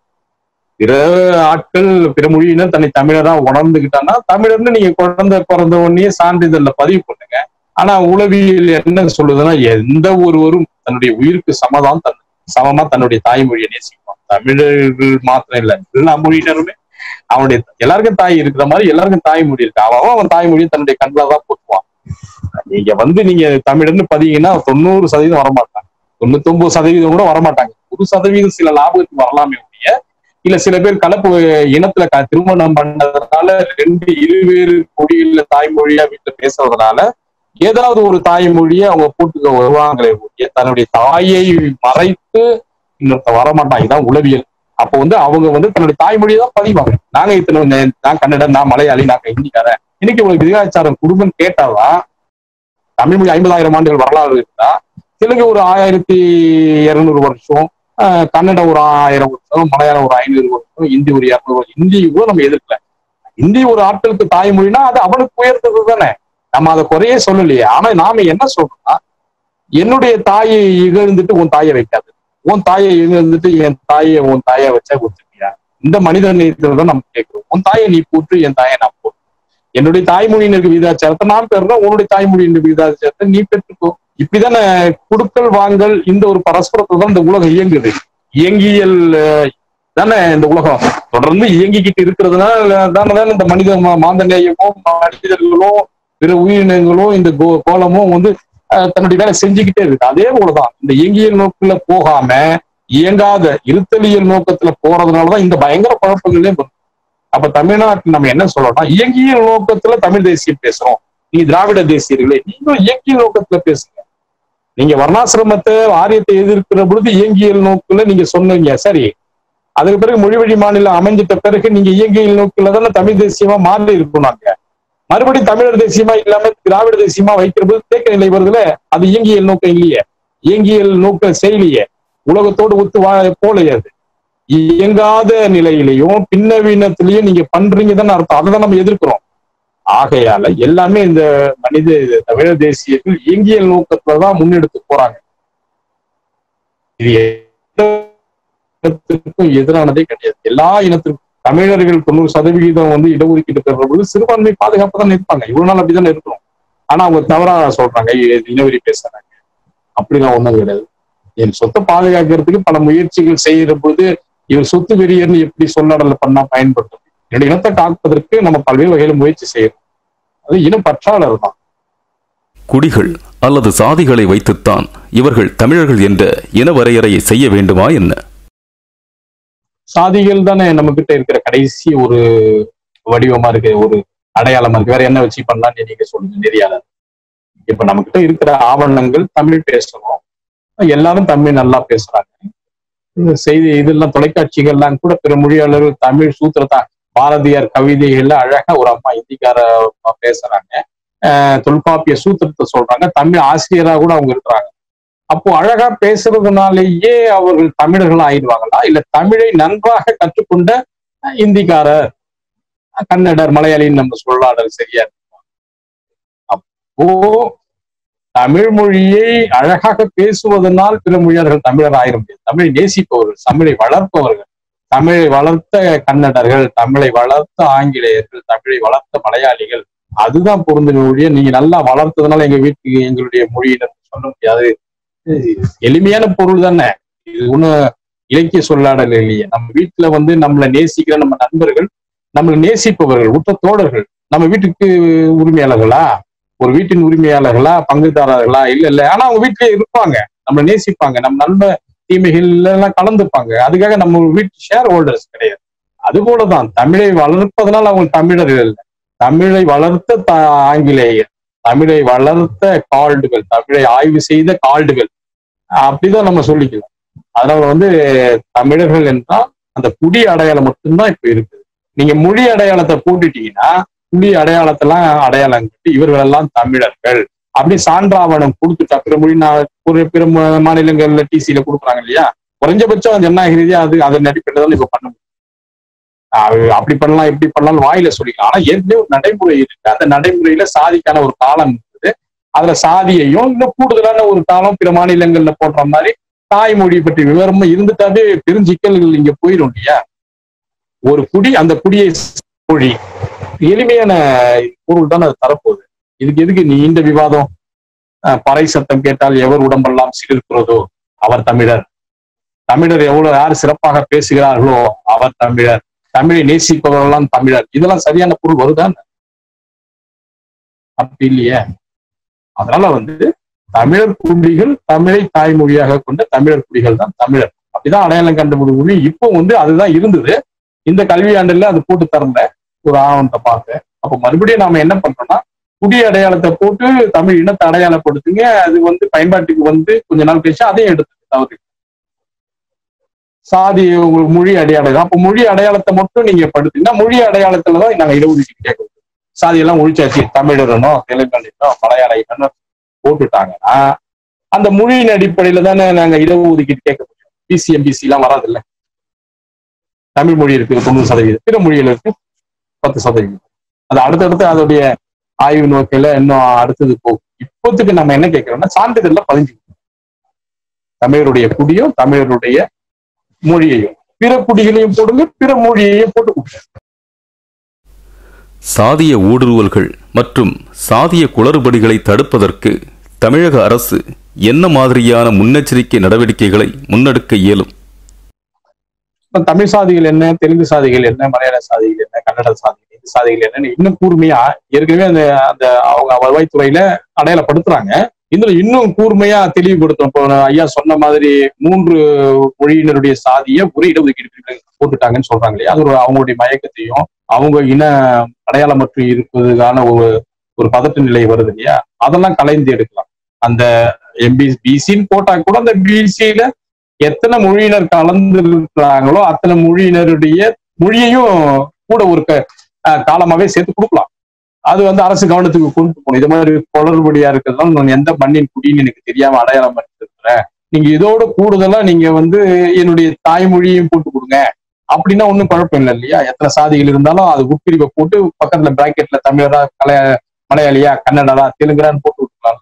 பிற ஆட்கள் பிற மொழியினர் தன்னை தமிழரா உணர்ந்துகிட்டான்னா தமிழர்னு நீங்க குழந்தை பிறந்த உடனே சான்றிதழ்ல பதிவு பண்ணுங்க ஆனா உளவியல் என்ன சொல்லுதுன்னா எந்த ஒருவரும் தன்னுடைய உயிருக்கு சமதான் தன் சமமா தன்னுடைய தாய்மொழியை நேசிப்பான் தமிழர்கள் மாத்திரம் இல்ல எல்லா மொழியினருமே அவனுடைய எல்லாருக்கும் தாய் இருக்கிற மாதிரி எல்லாருக்கும் தாய்மொழி இருக்கு அவன் அவன் தாய்மொழியை தன்னுடைய கண்ணில் தான் போட்டுவான் நீங்க வந்து நீங்க தமிழர்னு பதிங்கன்னா தொண்ணூறு சதவீதம் வரமாட்டாங்க தொண்ணூத்தி ஒன்பது சதவீதம் கூட வரமாட்டாங்க ஒரு சதவீதம் சில லாபத்துக்கு வரலாமே ஒழிய இல்ல சில பேர் கலப்பு இனத்துல க- திருமணம் பண்ணதுனால ரெண்டு இருவேறு மொழியில தாய்மொழியா வீட்டுல பேசுறதுனால ஏதாவது ஒரு தாய்மொழியை அவங்க போட்டுக்க வருவாங்களே ஒழிய தன்னுடைய தாயை மறைத்து இன்னொருத்த வரமாட்டான் இதுதான் உளவியல் அப்போ வந்து அவங்க வந்து தன்னுடைய தாய்மொழியை தான் பதிவாங்க நாங்க இத்தனை நே- நான் கன்னடம் நான் மலையாளி நான் ஹிந்திக்காரன் இன்னைக்கு உங்களுக்கு விகிதாச்சாரம் குடும்பம் கேட்டாதான் தமிழ் மொழி ஐம்பதாயிரம் ஆண்டுகள் வரலாறு இருந்தா தெலுங்கு ஒரு ஆயிரத்தி இருநூறு வருஷம் ஆஹ் கன்னடம் ஒரு ஆயிரம் வருஷம் மலையாளம் ஒரு ஐநூறு வருஷம் இந்தி ஒரு இருநூறு வருஷம் இந்தி கூட நம்ம எதிர்க்கல இந்தி ஒரு ஆட்களுக்கு தாய்மொழினா அது அவனுக்கு உயர்த்தது தானே நம்ம அதை குறையே சொல்லலையே ஆனா நாம என்ன சொல்றோம்னா என்னுடைய தாயை இகழ்ந்துட்டு உன் தாயை வைக்காது உன் தாயை இகழ்ந்துட்டு என் தாயை உன் தாயை வச்சா ஒத்துக்கியா இந்த மனித நேயத்துல தான் நம்ம கேட்கிறோம் உன் தாயை நீ போற்று என் தாயை நான் போற்று என்னுடைய தாய்மொழியினருக்கு விகிதாச்சாரத்தை நான் பெறணும் உன்னுடைய தாய்மொழியினருக்கு விகிதாச்சாரத்தை நீ பெற்றுக்கோ இப்படிதானே குடுக்கல் வாங்கல் இந்த ஒரு பரஸ்பரத்தை தான் இந்த உலகம் இயங்குது இயங்கியல் அஹ், தானே இந்த உலகம் தொடர்ந்து இயங்கிக்கிட்டு இருக்கிறதுனால தானே தானே இந்த மனித மா- மாந்த நேயமும் மனிதர்களும் பிற உயிரினங்களும் இந்த கோ கோலமும் வந்து அஹ், தன்னுடைய வேலை செஞ்சுக்கிட்டே இருக்கு அதே போலதான் இந்த இயங்கியல் நோக்குல போகாம இயங்காத இருத்தலியல் நோக்கத்துல போறதுனாலதான் இந்த பயங்கர குழப்பங்களே வரும் அப்ப தமிழ்நாட்டில் நம்ம என்ன சொல்றோம்னா இயங்கியல் நோக்கத்துல தமிழ் தேசியம் பேசுறோம் நீங்க திராவிட தேசியர்களே நீங்களும் இயங்கியல் நோக்கத்துல பேசுங்க நீங்க வர்ணாசிரமத்தை ஆரியத்தை எதிர்க்கிற பொழுது இயங்கியல் நோக்குல நீங்க சொன்னீங்க சரி அதுக்கு பிறகு மொழி வழி மாநிலம் அமைஞ்சிட்ட பிறகு நீங்க இயங்கியல் நோக்குல தானே தமிழ் தேசியமா மாறி இருக்கும் நாங்க மறுபடியும் தமிழர் தேசியமா இல்லாம திராவிட தேசியமா வைக்கிற போது தேக்க நிலை வருதுல அது இயங்கியல் நோக்கம் இல்லையே இயங்கியல் நோக்க செயலியே உலகத்தோடு ஒத்து வா போலையே அது இயங்காத நிலையிலையும் பின்னவீனத்திலையும் நீங்க பண்றீங்க தானே அர்த்தம் அதை தான் நம்ம எதிர்க்கிறோம் ஆகையால எல்லாமே இந்த மனித இது தமிழர் தேசியத்தில் இயங்கியல் நோக்கத்துல தான் முன்னெடுத்து போறாங்க இது எந்த இனத்திற்கும் எதிரானதே கிடையாது எல்லா இனத்திற்கும் தமிழர்கள் தொண்ணூறு சதவிகிதம் வந்து இடஒதுக்கீடு பெறுற பொழுது சிறுபான்மை பாதுகாப்பு தான் இருப்பாங்க இவ்வளவு நாள் அப்படிதான் இருக்கிறோம் ஆனா அவங்க தவறா சொல்றாங்க இ- இனவெறி பேசுறாங்க அப்படிலாம் ஒண்ணும் கிடையாது என் சொத்தை பாதுகாக்கிறதுக்கு பல முயற்சிகள் செய்யற போது இவர் சொத்து வெறியர்னு எப்படி சொல்லாடல பண்ணா பயன்படுத்தும் என்னுடைய இனத்தை காப்பதற்கு நம்ம பல்வேறு வகையில முயற்சி செய்யறோம் அது இனம் பற்றாளர் தான் குடிகள் அல்லது சாதிகளை வைத்துத்தான் இவர்கள் தமிழர்கள் என்ற இன வரையறையை செய்ய வேண்டுமா என்ன சாதிகள் தானே நம்ம கிட்ட இருக்கிற கடைசி ஒரு வடிவமா இருக்கு ஒரு அடையாளமா இருக்கு வேற என்ன வச்சு பண்ணலாம்னு நீங்க சொல்லுங்க நெறியாளர் இப்ப நம்ம கிட்ட இருக்கிற ஆவணங்கள் தமிழ் பேசுறோம் எல்லாரும் தமிழ் நல்லா பேசுறாங்க இந்த செய்தி இதெல்லாம் தொலைக்காட்சிகள்லாம் கூட பிற மொழியாளர்கள் தமிழ் சூத்திரத்தான் பாரதியார் கவிதைகள்ல அழகா ஒரு அம்மா இந்திக்கார அம்மா பேசுறாங்க அஹ் தொல்காப்பிய சூத்திரத்தை சொல்றாங்க தமிழ் ஆசிரியரா கூட அவங்க இருக்கிறாங்க அப்போ அழகா பேசுறதுனாலேயே அவர்கள் தமிழர்கள் ஆயிடுவாங்களா இல்ல தமிழை நன்றாக கற்றுக்கொண்ட அஹ், இந்திக்காரர் அஹ், கன்னடர் மலையாளின்னு நம்ம சொல்லாடல் சரியா இருக்குமா அப்போ தமிழ் மொழியை அழகாக பேசுவதனால் பிற மொழியாளர்கள் தமிழர் ஆயிர முடியாது தமிழை நேசிப்பவர்கள் தமிழை வளர்ப்பவர்கள் தமிழை வளர்த்த கன்னடர்கள் தமிழை வளர்த்த ஆங்கிலேயர்கள் தமிழை வளர்த்த மலையாளிகள் அதுதான் பொருந்துமே ஒழிய நீங்க நல்லா வளர்த்ததுனால எங்க வீட்டுக்கு எங்களுடைய மொழியினர் சொல்ல முடியாது இது எளிமையான பொருள் தானே இது ஒண்ணும் இலக்கிய சொல்லாடல் இல்லையே நம்ம வீட்டுல வந்து நம்மளை நேசிக்கிற நம்ம நண்பர்கள் நம்மளை நேசிப்பவர்கள் உற்ற தோழர்கள் நம்ம வீட்டுக்கு உரிமையாளர்களா ஒரு வீட்டின் உரிமையாளர்களா பங்குதாரர்களா இல்ல இல்ல ஆனா அவங்க வீட்டிலேயே இருப்பாங்க நம்மளை நேசிப்பாங்க நம்ம நன்மை தீமைகள் எல்லாம் கலந்துப்பாங்க அதுக்காக நம்ம வீட்டு ஷேர் ஹோல்டர்ஸ் கிடையாது அது போலதான் தமிழை வளர்ப்பதனால் அவங்க தமிழர் இல்லை தமிழை வளர்த்த த- ஆங்கிலேயர் தமிழை வளர்த்த கால்டுகள் தமிழை ஆய்வு செய்த கால்டுகள் அப்படிதான் நம்ம சொல்லிக்கலாம் அதனால வந்து தமிழர்கள் என்றால் அந்த குடி அடையாளம் மட்டும்தான் இப்ப இருக்குது நீங்க மொழி அடையாளத்தை போட்டுட்டீங்கன்னா குடி அடையாளத்தெல்லாம் அடையாளம் கட்டி இவர்கள் எல்லாம் தமிழர்கள் அப்படி சான்றாவணம் கொடுத்துட்டா பிற மொழி நா- ஒரு பிற மா- மாநிலங்கள்ல டிசியில கொடுக்குறாங்க இல்லையா குறைஞ்சபட்சம் ஜனநாயக ரீதியா அது அதன் அடிப்படையில் தான் இப்ப பண்ண முடியும் அது அப்படி பண்ணலாம் இப்படி பண்ணலாம் வாயில சொல்லிக்கலாம் ஆனா ஏற்கனவே ஒரு நடைமுறை இருக்கு அந்த நடைமுறையில சாதிக்கான ஒரு காலம் இருக்குது அதுல சாதியையும் இன்னும் கூடுதலான ஒரு காலம் பிற மாநிலங்கள்ல போடுற மாதிரி தாய்மொழி பற்றி விவரமா இருந்துட்டாவே பெருஞ்சிக்கல்கள் இங்க போயிடும் இல்லையா ஒரு குடி அந்த குடியை மொழி எளிமையான பொருள் தான் அது தரப்போகுது இதுக்கு எதுக்கு நீண்ட விவாதம் அஹ், பறை சத்தம் கேட்டால் எவர் உடம்பெல்லாம் சிலிர்க்கிறதோ அவர் தமிழர் தமிழர் எவ்வளவு யார் சிறப்பாக பேசுகிறார்களோ அவர் தமிழர் தமிழை நேசிப்பவர்கள்லாம் தமிழர் இதெல்லாம் சரியான பொருள் வருதான் அப்படி இல்லையே அதனால வந்து தமிழர் குடிகள் தமிழை தாய்மொழியாக கொண்ட தமிழர் குடிகள் தான் தமிழர் அப்படிதான் அடையாளம் கண்டுபிடிக்க இப்போ வந்து அதுதான் இருந்தது இந்த கல்வியாண்டுல அது போட்டு தரல ஒரு ஆவணத்தை பார்த்தேன் அப்ப மறுபடியும் நாம என்ன பண்றோம்னா குடி அடையாளத்தை போட்டு தமிழ் இனத்தை அடையாளப்படுத்துங்க அது வந்து பயன்பாட்டுக்கு வந்து கொஞ்ச நாள் கழிச்சு அதையும் எடுத்து தவறு சாதி உங்களுக்கு மொழி அடையாளம் அப்ப மொழி அடையாளத்தை மட்டும் நீங்க படுத்தீங்கன்னா மொழி அடையாளத்துல தான் நாங்க இடஒதுக்கீடு கேட்கறது சாதி எல்லாம் ஒழிச்சாச்சு தமிழரனோ தெலுங்கனோ மலையாள இனோ போட்டுட்டாங்கன்னா அந்த மொழியின் அடிப்படையில தானே நாங்க இடஒதுக்கீடு கேட்க முடியும் பிசி எம்பிசி எல்லாம் வராதுல்ல தமிழ் மொழி இருக்கு தொண்ணூறு சதவீதம் பிற மொழியில இருக்கு பத்து சதவீதம் அது அடுத்தடுத்து அதோடைய ஆய்வு நோக்கில இன்னும் அடுத்தது போகும் இப்போத்துக்கு நம்ம என்ன கேட்கிறோம்னா சான்றிதழ்ல பதிஞ்சு தமிழருடைய குடியும் தமிழருடைய மொழியையும் பிற குடிகளையும் போடுங்க பிற மொழியையும் போட்டு கொடுங்க சாதிய ஊடுருவல்கள் மற்றும் சாதிய குளறுபடிகளை தடுப்பதற்கு தமிழக அரசு என்ன மாதிரியான முன்னெச்சரிக்கை நடவடிக்கைகளை முன்னெடுக்க இயலும் இப்ப தமிழ் சாதிகள் என்ன தெலுங்கு சாதிகள் என்ன மலையாள சாதிகள் என்ன கன்னட சாதிகள் இந்து சாதிகள் என்னன்னு இன்னும் கூர்மையா ஏற்கனவே அந்த அந்த அவங்க வருவாய்த்துறையில அடையாளப்படுத்துறாங்க இதுல இன்னும் கூர்மையா தெளிவுபடுத்தும் இப்போ நான் ஐயா சொன்ன மாதிரி மூன்று மொழியினருடைய சாதியை ஒரே இடஒதுக்கீடு போட்டுட்டாங்கன்னு சொல்றாங்க இல்லையா அது ஒரு அவங்களுடைய மயக்கத்தையும் அவங்க இன அடையாளமற்று இருப்பதுக்கான ஒரு ஒரு பதட்ட நிலை வருது இல்லையா அதெல்லாம் கலைந்து எடுக்கலாம் அந்த எம்பி பிசின்னு போட்டா கூட அந்த பிசியில எத்தனை மொழியினர் கலந்து இருக்கிறாங்களோ அத்தனை மொழியினருடைய மொழியையும் கூட ஒரு க- அஹ் காலமாவே சேர்த்து கொடுக்கலாம் அது வந்து அரசு கவனத்துக்கு கொண்டு போகணும் இது மாதிரி குளறுபடியா இருக்கிறதுனால நான் எந்த மண்ணின் குடின்னு எனக்கு தெரியாம அடையாளம் இருக்கிறேன் நீங்க இதோட கூடுதலா நீங்க வந்து என்னுடைய தாய்மொழியையும் போட்டு கொடுங்க அப்படின்னா ஒண்ணும் குழப்பம் இல்லை இல்லையா எத்தனை சாதிகள் இருந்தாலும் அது உட்பிரிவை போட்டு பக்கத்துல பிராக்கெட்ல தமிழரா கலைய மலையாளியா கன்னடரா தெலுங்குரான்னு போட்டு விட்டுக்கலாம்ல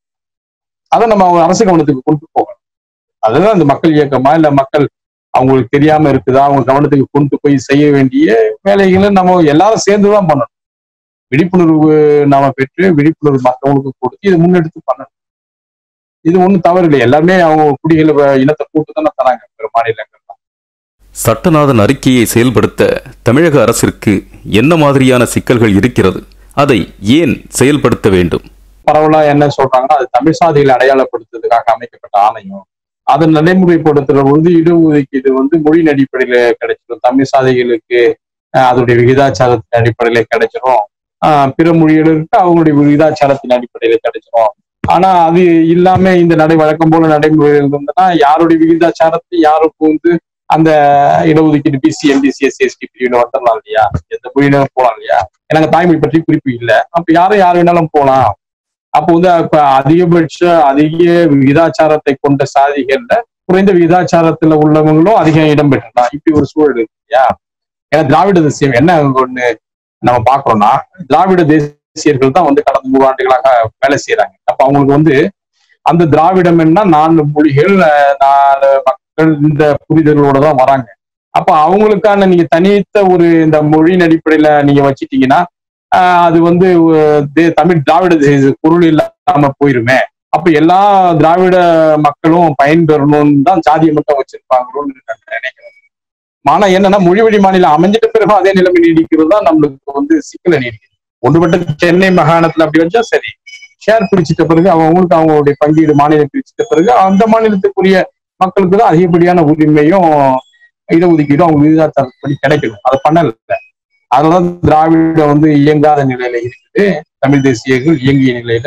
அதை நம்ம அவங்க அரசு கவனத்துக்கு கொண்டு போகணும் அதுதான் இந்த மக்கள் இயக்கமா இல்ல மக்கள் அவங்களுக்கு தெரியாம இருக்குதா அவங்க கவனத்துக்கு கொண்டு போய் செய்ய வேண்டிய வேலைகளை நம்ம எல்லாரும் சேர்ந்துதான் பண்ணணும் விழிப்புணர்வு நாம பெற்று விழிப்புணர்வு மற்றவங்களுக்கு கொடுத்து இதை முன்னெடுத்து பண்ணணும் இது ஒண்ணும் தவறு இல்லை எல்லாருமே அவங்க குடிகளை வ- இனத்தை போட்டு தானே தராங்க பிற மாநிலங்கள் சட்டநாதன் அறிக்கையை செயல்படுத்த தமிழக அரசிற்கு என்ன மாதிரியான சிக்கல்கள் இருக்கிறது அதை ஏன் செயல்படுத்த வேண்டும் பரவலா என்ன சொல்றாங்கன்னா அது தமிழ் சாதிகளை அடையாளப்படுத்துறதுக்காக அமைக்கப்பட்ட ஆணையம் அதை நடைமுறைப்படுத்துற பொழுது இடஒதுக்கீடு வந்து மொழியின் அடிப்படையில கிடைச்சிடும் தமிழ் சாதிகளுக்கு அஹ், அதோடைய விகிதாச்சாரத்தின் அடிப்படையில கிடைச்சிரும் ஆஹ், பிற மொழிகளுக்கு அவங்களுடைய விகிதாச்சாரத்தின் அடிப்படையில கிடைச்சிரும் ஆனா அது இல்லாம இந்த நடை வழக்கம் போல நடைமுறை இருந்ததுன்னா யாருடைய விகிதாச்சாரத்தை யாருக்கும் வந்து அந்த இடஒதுக்கீடு பிசி எம்பிசி எஸ்சி எஸ்டி பிரிவுல வந்துடலாம் இல்லையா எந்த மொழியினரும் போகலாம் இல்லையா எனக்கு தாய்மொழி பற்றி குறிப்பு இல்லை அப்ப யாரும் யார் வேணாலும் போகலாம் அப்போ வந்து அப்ப அதிகபட்ச அதிக விகிதாச்சாரத்தை கொண்ட சாதிகள்ல குறைந்த விகிதாச்சாரத்துல உள்ளவங்களும் அதிக இடம் பெற்றலாம் இப்படி ஒரு சூழல் இருக்கு இல்லையா ஏன்னா திராவிட தேசியம் என்ன ஒண்ணு நம்ம பாக்குறோம்னா திராவிட தேசியர்கள் தான் வந்து கடந்த நூறு ஆண்டுகளாக வேலை செய்யறாங்க அப்ப அவங்களுக்கு வந்து அந்த திராவிடம் என்ன நாலு மொழிகள் அஹ், நாலு மக்கள் இந்த புரிதலோட தான் வராங்க அப்ப அவங்களுக்கான நீங்க தனித்த ஒரு இந்த மொழியின் அடிப்படையில நீங்க வச்சிட்டீங்கன்னா ஆஹ் அது வந்து அஹ், தே- தமிழ் திராவிட தேச பொருள் இல்லாம போயிருமே அப்ப எல்லா திராவிட மக்களும் பயன்பெறணும்னு தான் சாதியை மட்டும் வச்சிருப்பாங்களோன்னு நான் நினைக்கிறேன் ஆனா என்னன்னா மொழிவழி மாநிலம் அமைஞ்சிட்ட பிறகு அதே நிலைமை நீடிக்கிறது தான் நம்மளுக்கு வந்து சிக்கலை நீடிக்குது ஒன்றுபட்ட சென்னை மாகாணத்துல அப்படி வச்சா சரி ஷேர் பிரிச்சிட்ட பிறகு அவங்களுக்கு அவங்களுடைய பங்கீடு மாநிலம் பிரிச்சிட்ட பிறகு அந்த மாநிலத்துக்குரிய மக்களுக்கு தான் அதிகப்படியான உரிமையும் இடஒதுக்கீடும் அவங்க விகிதாச்சாரப்படி கிடைக்கணும் அதை பண்ணல அதனாலதான் திராவிடம் வந்து இயங்காத நிலையில இருக்குது தமிழ் தேசியர்கள் இயங்கிய நிலையில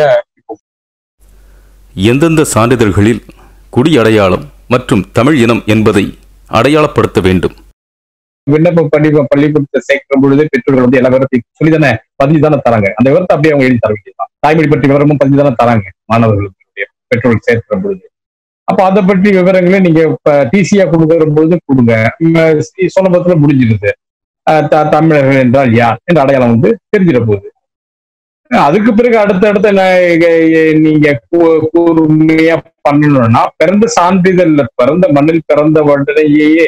எந்தெந்த சான்றிதழ்களில் குடி அடையாளம் மற்றும் தமிழ் இனம் என்பதை அடையாளப்படுத்த வேண்டும் விண்ணப்ப பள்ளி பள்ளிக்கூடத்தை சேர்க்கிற பொழுது பெற்றோர்கள் வந்து எல்லா விவரத்தையும் சொல்லி தானே பதிஞ்சு தானே தராங்க அந்த விவரத்தை அப்படியே அவங்க எழுதி தர வேண்டியதுதான் தாய்மொழி பற்றி விவரமும் பதிஞ்சு தானே தராங்க மாணவர்களுக்கு பெற்றோர்கள் சேர்க்கிற பொழுது அப்ப அதை பற்றி விவரங்களை நீங்க இப்ப டிசியா கொடுக்கிற பொழுது கொடுங்க சொன்னபத்துல முடிஞ்சிருது அஹ் த- தமிழர்கள் என்றால் யார் என்ற அடையாளம் வந்து தெரிஞ்சிட போகுது அதுக்கு பிறகு அடுத்தடுத்த ந- இக- நீங்க கூ- கூர்மையா பண்ணணும்னா பிறந்த சான்றிதழ்ல பிறந்த மண்ணில் பிறந்த உடனேயே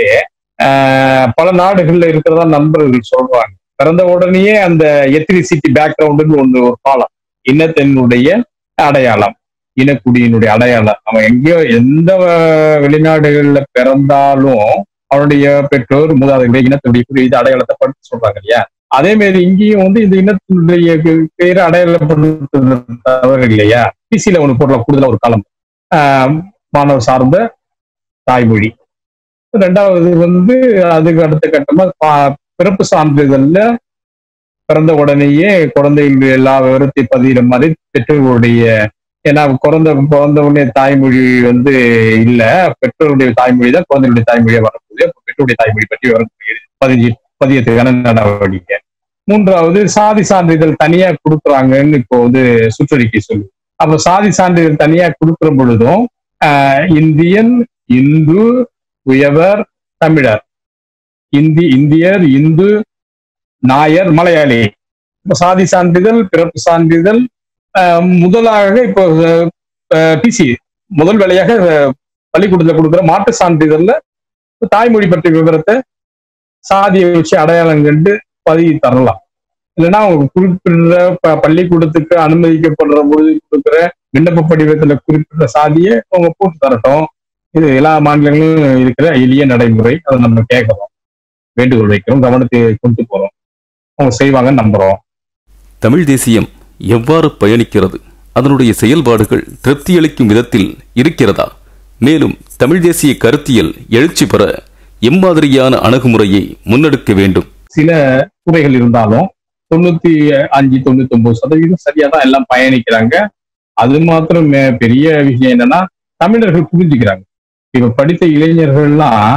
ஆஹ் பல நாடுகள்ல இருக்கிறதா நண்பர்கள் சொல்றாங்க பிறந்த உடனேயே அந்த எத்னிசிட்டி பேக்ரவுண்டுன்னு ஒன்று ஒரு காலம் இனத்தினுடைய அடையாளம் இனக்குடியினுடைய அடையாளம் அவன் எங்கேயோ எந்த அஹ், வெளிநாடுகள்ல பிறந்தாலும் அவனுடைய பெற்றோர் மூதாதைகளை இனத்தினுடைய குறியீடு அடையாளத்தை படுத்து சொல்றாங்க இல்லையா அதே மாதிரி இங்கேயும் வந்து இந்த இனத்தினுடைய கு- பேரை அடையாளப்படுத்துறது தவறு இல்லையா பிசியில ஒண்ணு போடுற கூடுதலா ஒரு காலம் ஆஹ், மாணவர் சார்ந்த தாய்மொழி ரெண்டாவது வந்து அதுக்கு அடுத்த கட்டமா பா- பிறப்பு சான்றிதழ்ல பிறந்த உடனேயே குழந்தைகளுடைய எல்லா விவரத்தையும் பதிகிற மாதிரி பெற்றோர்களுடைய ஏன்னா குழந்தை பிறந்த உடனே தாய்மொழி வந்து இல்ல பெற்றோருடைய தாய்மொழி தான் குழந்தைகளுடைய தாய்மொழியா வரப்போகுது அப்ப பெற்றோருடைய தாய்மொழி பற்றி விவரம் பதிஞ்சு பதியத்துக்கான நடவடிக்கை மூன்றாவது சாதி சான்றிதழ் தனியா கொடுக்குறாங்கன்னு இப்போ வந்து சுற்றறிக்கை சொல்லு அப்ப சாதி சான்றிதழ் தனியா கொடுக்கிற பொழுதும் ஆஹ், இந்தியன் இந்து உயவர் தமிழர் இந்தி இந்தியர் இந்து நாயர் மலையாளி இப்ப சாதி சான்றிதழ் பிறப்பு சான்றிதழ் ஆஹ், முதலாக இப்போ டிசி முதல் வேலையாக அஹ், பள்ளிக்கூடத்துல கொடுக்குற மாட்டு சான்றிதழ்ல தாய்மொழி பற்றிய விவரத்தை சாதியை வச்சு அடையாளம் கண்டு பதிவு தரலாம் இல்லைன்னா அவங்க குறிப்பிடுற ப- பள்ளிக்கூடத்துக்கு அனுமதிக்கப்படுற பொழுது கொடுக்குற விண்ணப்ப படிவத்துல குறிப்பிட்ட சாதியை அவங்க போட்டு தரட்டும் இது எல்லா மாநிலங்களிலும் இருக்கிற எளிய நடைமுறை அதை நம்ம கேட்கிறோம் வேண்டுகோள் வைக்கிறோம் கவனத்தை கொண்டு போறோம் அவங்க செய்வாங்கன்னு நம்புறோம் தமிழ் தேசியம் எவ்வாறு பயணிக்கிறது அதனுடைய செயல்பாடுகள் திருப்தியளிக்கும் விதத்தில் இருக்கிறதா மேலும் தமிழ் தேசிய கருத்தியல் எழுச்சி பெற எம்மாதிரியான அணுகுமுறையை முன்னெடுக்க வேண்டும் சில குறைகள் இருந்தாலும் தொண்ணூத்தி அஞ்சு தொண்ணூத்தி ஒன்பது சதவீதம் சரியா தான் எல்லாம் பயணிக்கிறாங்க அது மாத்திரம் மே- பெரிய விஷயம் என்னன்னா தமிழர்கள் புரிஞ்சுக்கிறாங்க இப்ப படித்த இளைஞர்கள்லாம்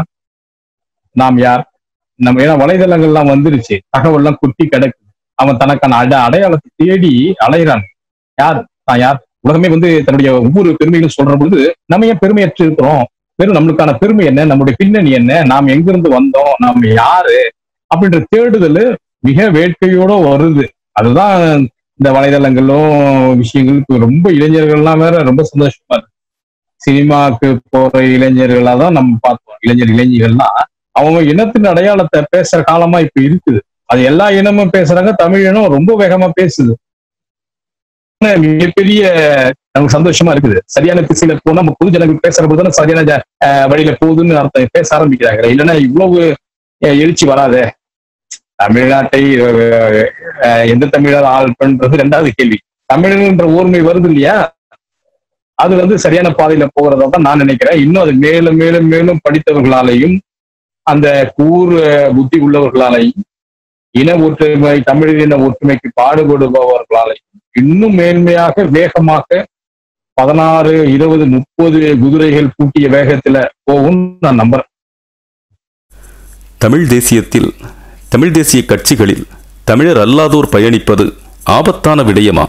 நாம் யார் நம்ம ஏன்னா வலைதளங்கள்லாம் வந்துருச்சு தகவல்லாம் குட்டி கிடக்கு அவன் தனக்கான அட அடையாளத்தை தேடி அலைகிறான் யார் தான் யார் உலகமே வந்து தன்னுடைய ஒவ்வொரு பெருமைகளும் சொல்ற பொழுது நம்ம ஏன் பெருமையற்று இருக்கிறோம் வெறும் நம்மளுக்கான பெருமை என்ன நம்முடைய பின்னணி என்ன நாம் எங்கிருந்து வந்தோம் நாம் யாரு அப்படின்ற தேடுதல் மிக வேட்கையோட வருது அதுதான் இந்த வலைதளங்களும் விஷயங்களுக்கு ரொம்ப இளைஞர்கள்லாம் வேற ரொம்ப சந்தோஷமா இருக்கு சினிமாக்கு போற இளைஞர்களா தான் நம்ம பார்த்தோம் இளைஞர் இளைஞர்கள்லாம் அவங்க இனத்தின் அடையாளத்தை பேசுற காலமா இப்ப இருக்குது அது எல்லா இனமும் பேசுறாங்க தமிழ் இனம் ரொம்ப வேகமா பேசுது ஆனா மிகப்பெரிய நமக்கு சந்தோஷமா இருக்குது சரியான திசையில போனா நம்ம பொது ஜனங்கள் பேசுற போது தானே சரியான ஜ- அஹ் வழியில போகுதுன்னு அர்த்தம் பேச ஆரம்பிக்கிறாங்க இல்லைன்னா இவ்வளவு அஹ், எழுச்சி வராதே தமிழ்நாட்டை அஹ், அஹ், எந்த தமிழர் ஆள் பண்றது ரெண்டாவது கேள்வி தமிழர்ன்ற ஓர்மை வருது இல்லையா அது வந்து சரியான பாதையில போகிறதா தான் நான் நினைக்கிறேன் இன்னும் அது மேலும் மேலும் மேலும் படித்தவர்களாலையும் அந்த கூர் அஹ், புத்தி உள்ளவர்களாலையும் இன ஒற்றுமை தமிழ் இன ஒற்றுமைக்கு பாடுபடுபவர்களாலையும் இன்னும் மேன்மையாக வேகமாக பதினாறு இருபது முப்பது குதிரைகள் பூட்டிய வேகத்துல போகும் நான் நம்புறேன் தமிழ் தேசியத்தில் தமிழ் தேசிய கட்சிகளில் தமிழர் அல்லாதோர் பயணிப்பது ஆபத்தான விடயமா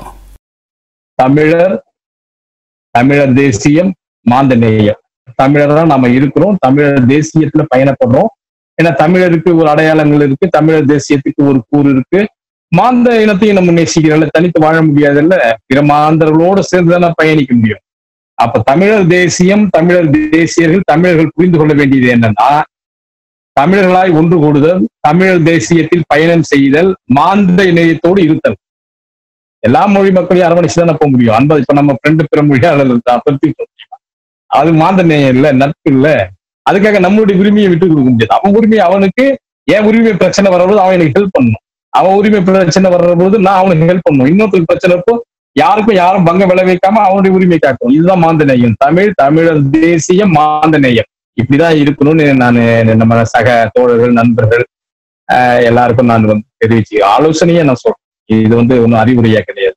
தமிழர் தமிழர் தேசியம் மாந்த நேயம் தமிழரா நாம இருக்கிறோம் தமிழர் தேசியத்துல பயணப்படுறோம் ஏன்னா தமிழருக்கு ஒரு அடையாளங்கள் இருக்கு தமிழர் தேசியத்துக்கு ஒரு கூறு இருக்கு மாந்த இனத்தையும் நம்ம நேசிக்கிறோம்ல தனித்து வாழ முடியாதுல்ல பிற மாந்தர்களோடு சேர்ந்து தானே பயணிக்க முடியும் அப்ப தமிழர் தேசியம் தமிழர் தேசியர்கள் தமிழர்கள் புரிந்து கொள்ள வேண்டியது என்னன்னா தமிழர்களாய் ஒன்று கூடுதல் தமிழர் தேசியத்தில் பயணம் செய்தல் மாந்த இணையத்தோடு இருத்தல் எல்லா மொழி மக்களையும் அரவணைச்சு தானே போக முடியும் அன்பது இப்ப நம்ம ஃப்ரெண்டு பிற மொழியாளர் இருக்கா, பத்தி சொல்ல முடியுமா? அது மாந்த நேயம் இல்ல நட்பு இல்ல அதுக்காக நம்மளுடைய உரிமையை விட்டு கொடுக்க முடியாது அவன் உரிமை அவனுக்கு என் உரிமை பிரச்சனை வரும்போது அவன் எனக்கு ஹெல்ப் பண்ணணும் அவன் உரிமை பிரச்சனை வர்ற போது நான் அவனுக்கு ஹெல்ப் பண்ணணும் இன்னொருத்தருக்கு பிரச்சனை இப்போ யாருக்கும் யாரும் பங்கம் விளைவிக்காம அவனுடைய உரிமை காக்கணும் இதுதான் மாந்த நேயம் தமிழ் தமிழர் தேசிய மாந்த நேயம் இப்படிதான் இருக்கணும்னு நான் நம்ம சக தோழர்கள் நண்பர்கள் ஆஹ் எல்லாருக்கும் நான் வந்து தெரிவிச்சு ஆலோசனையே நான் சொல்றேன் இது வந்து ஒன்றும் அறிவுரையா கிடையாது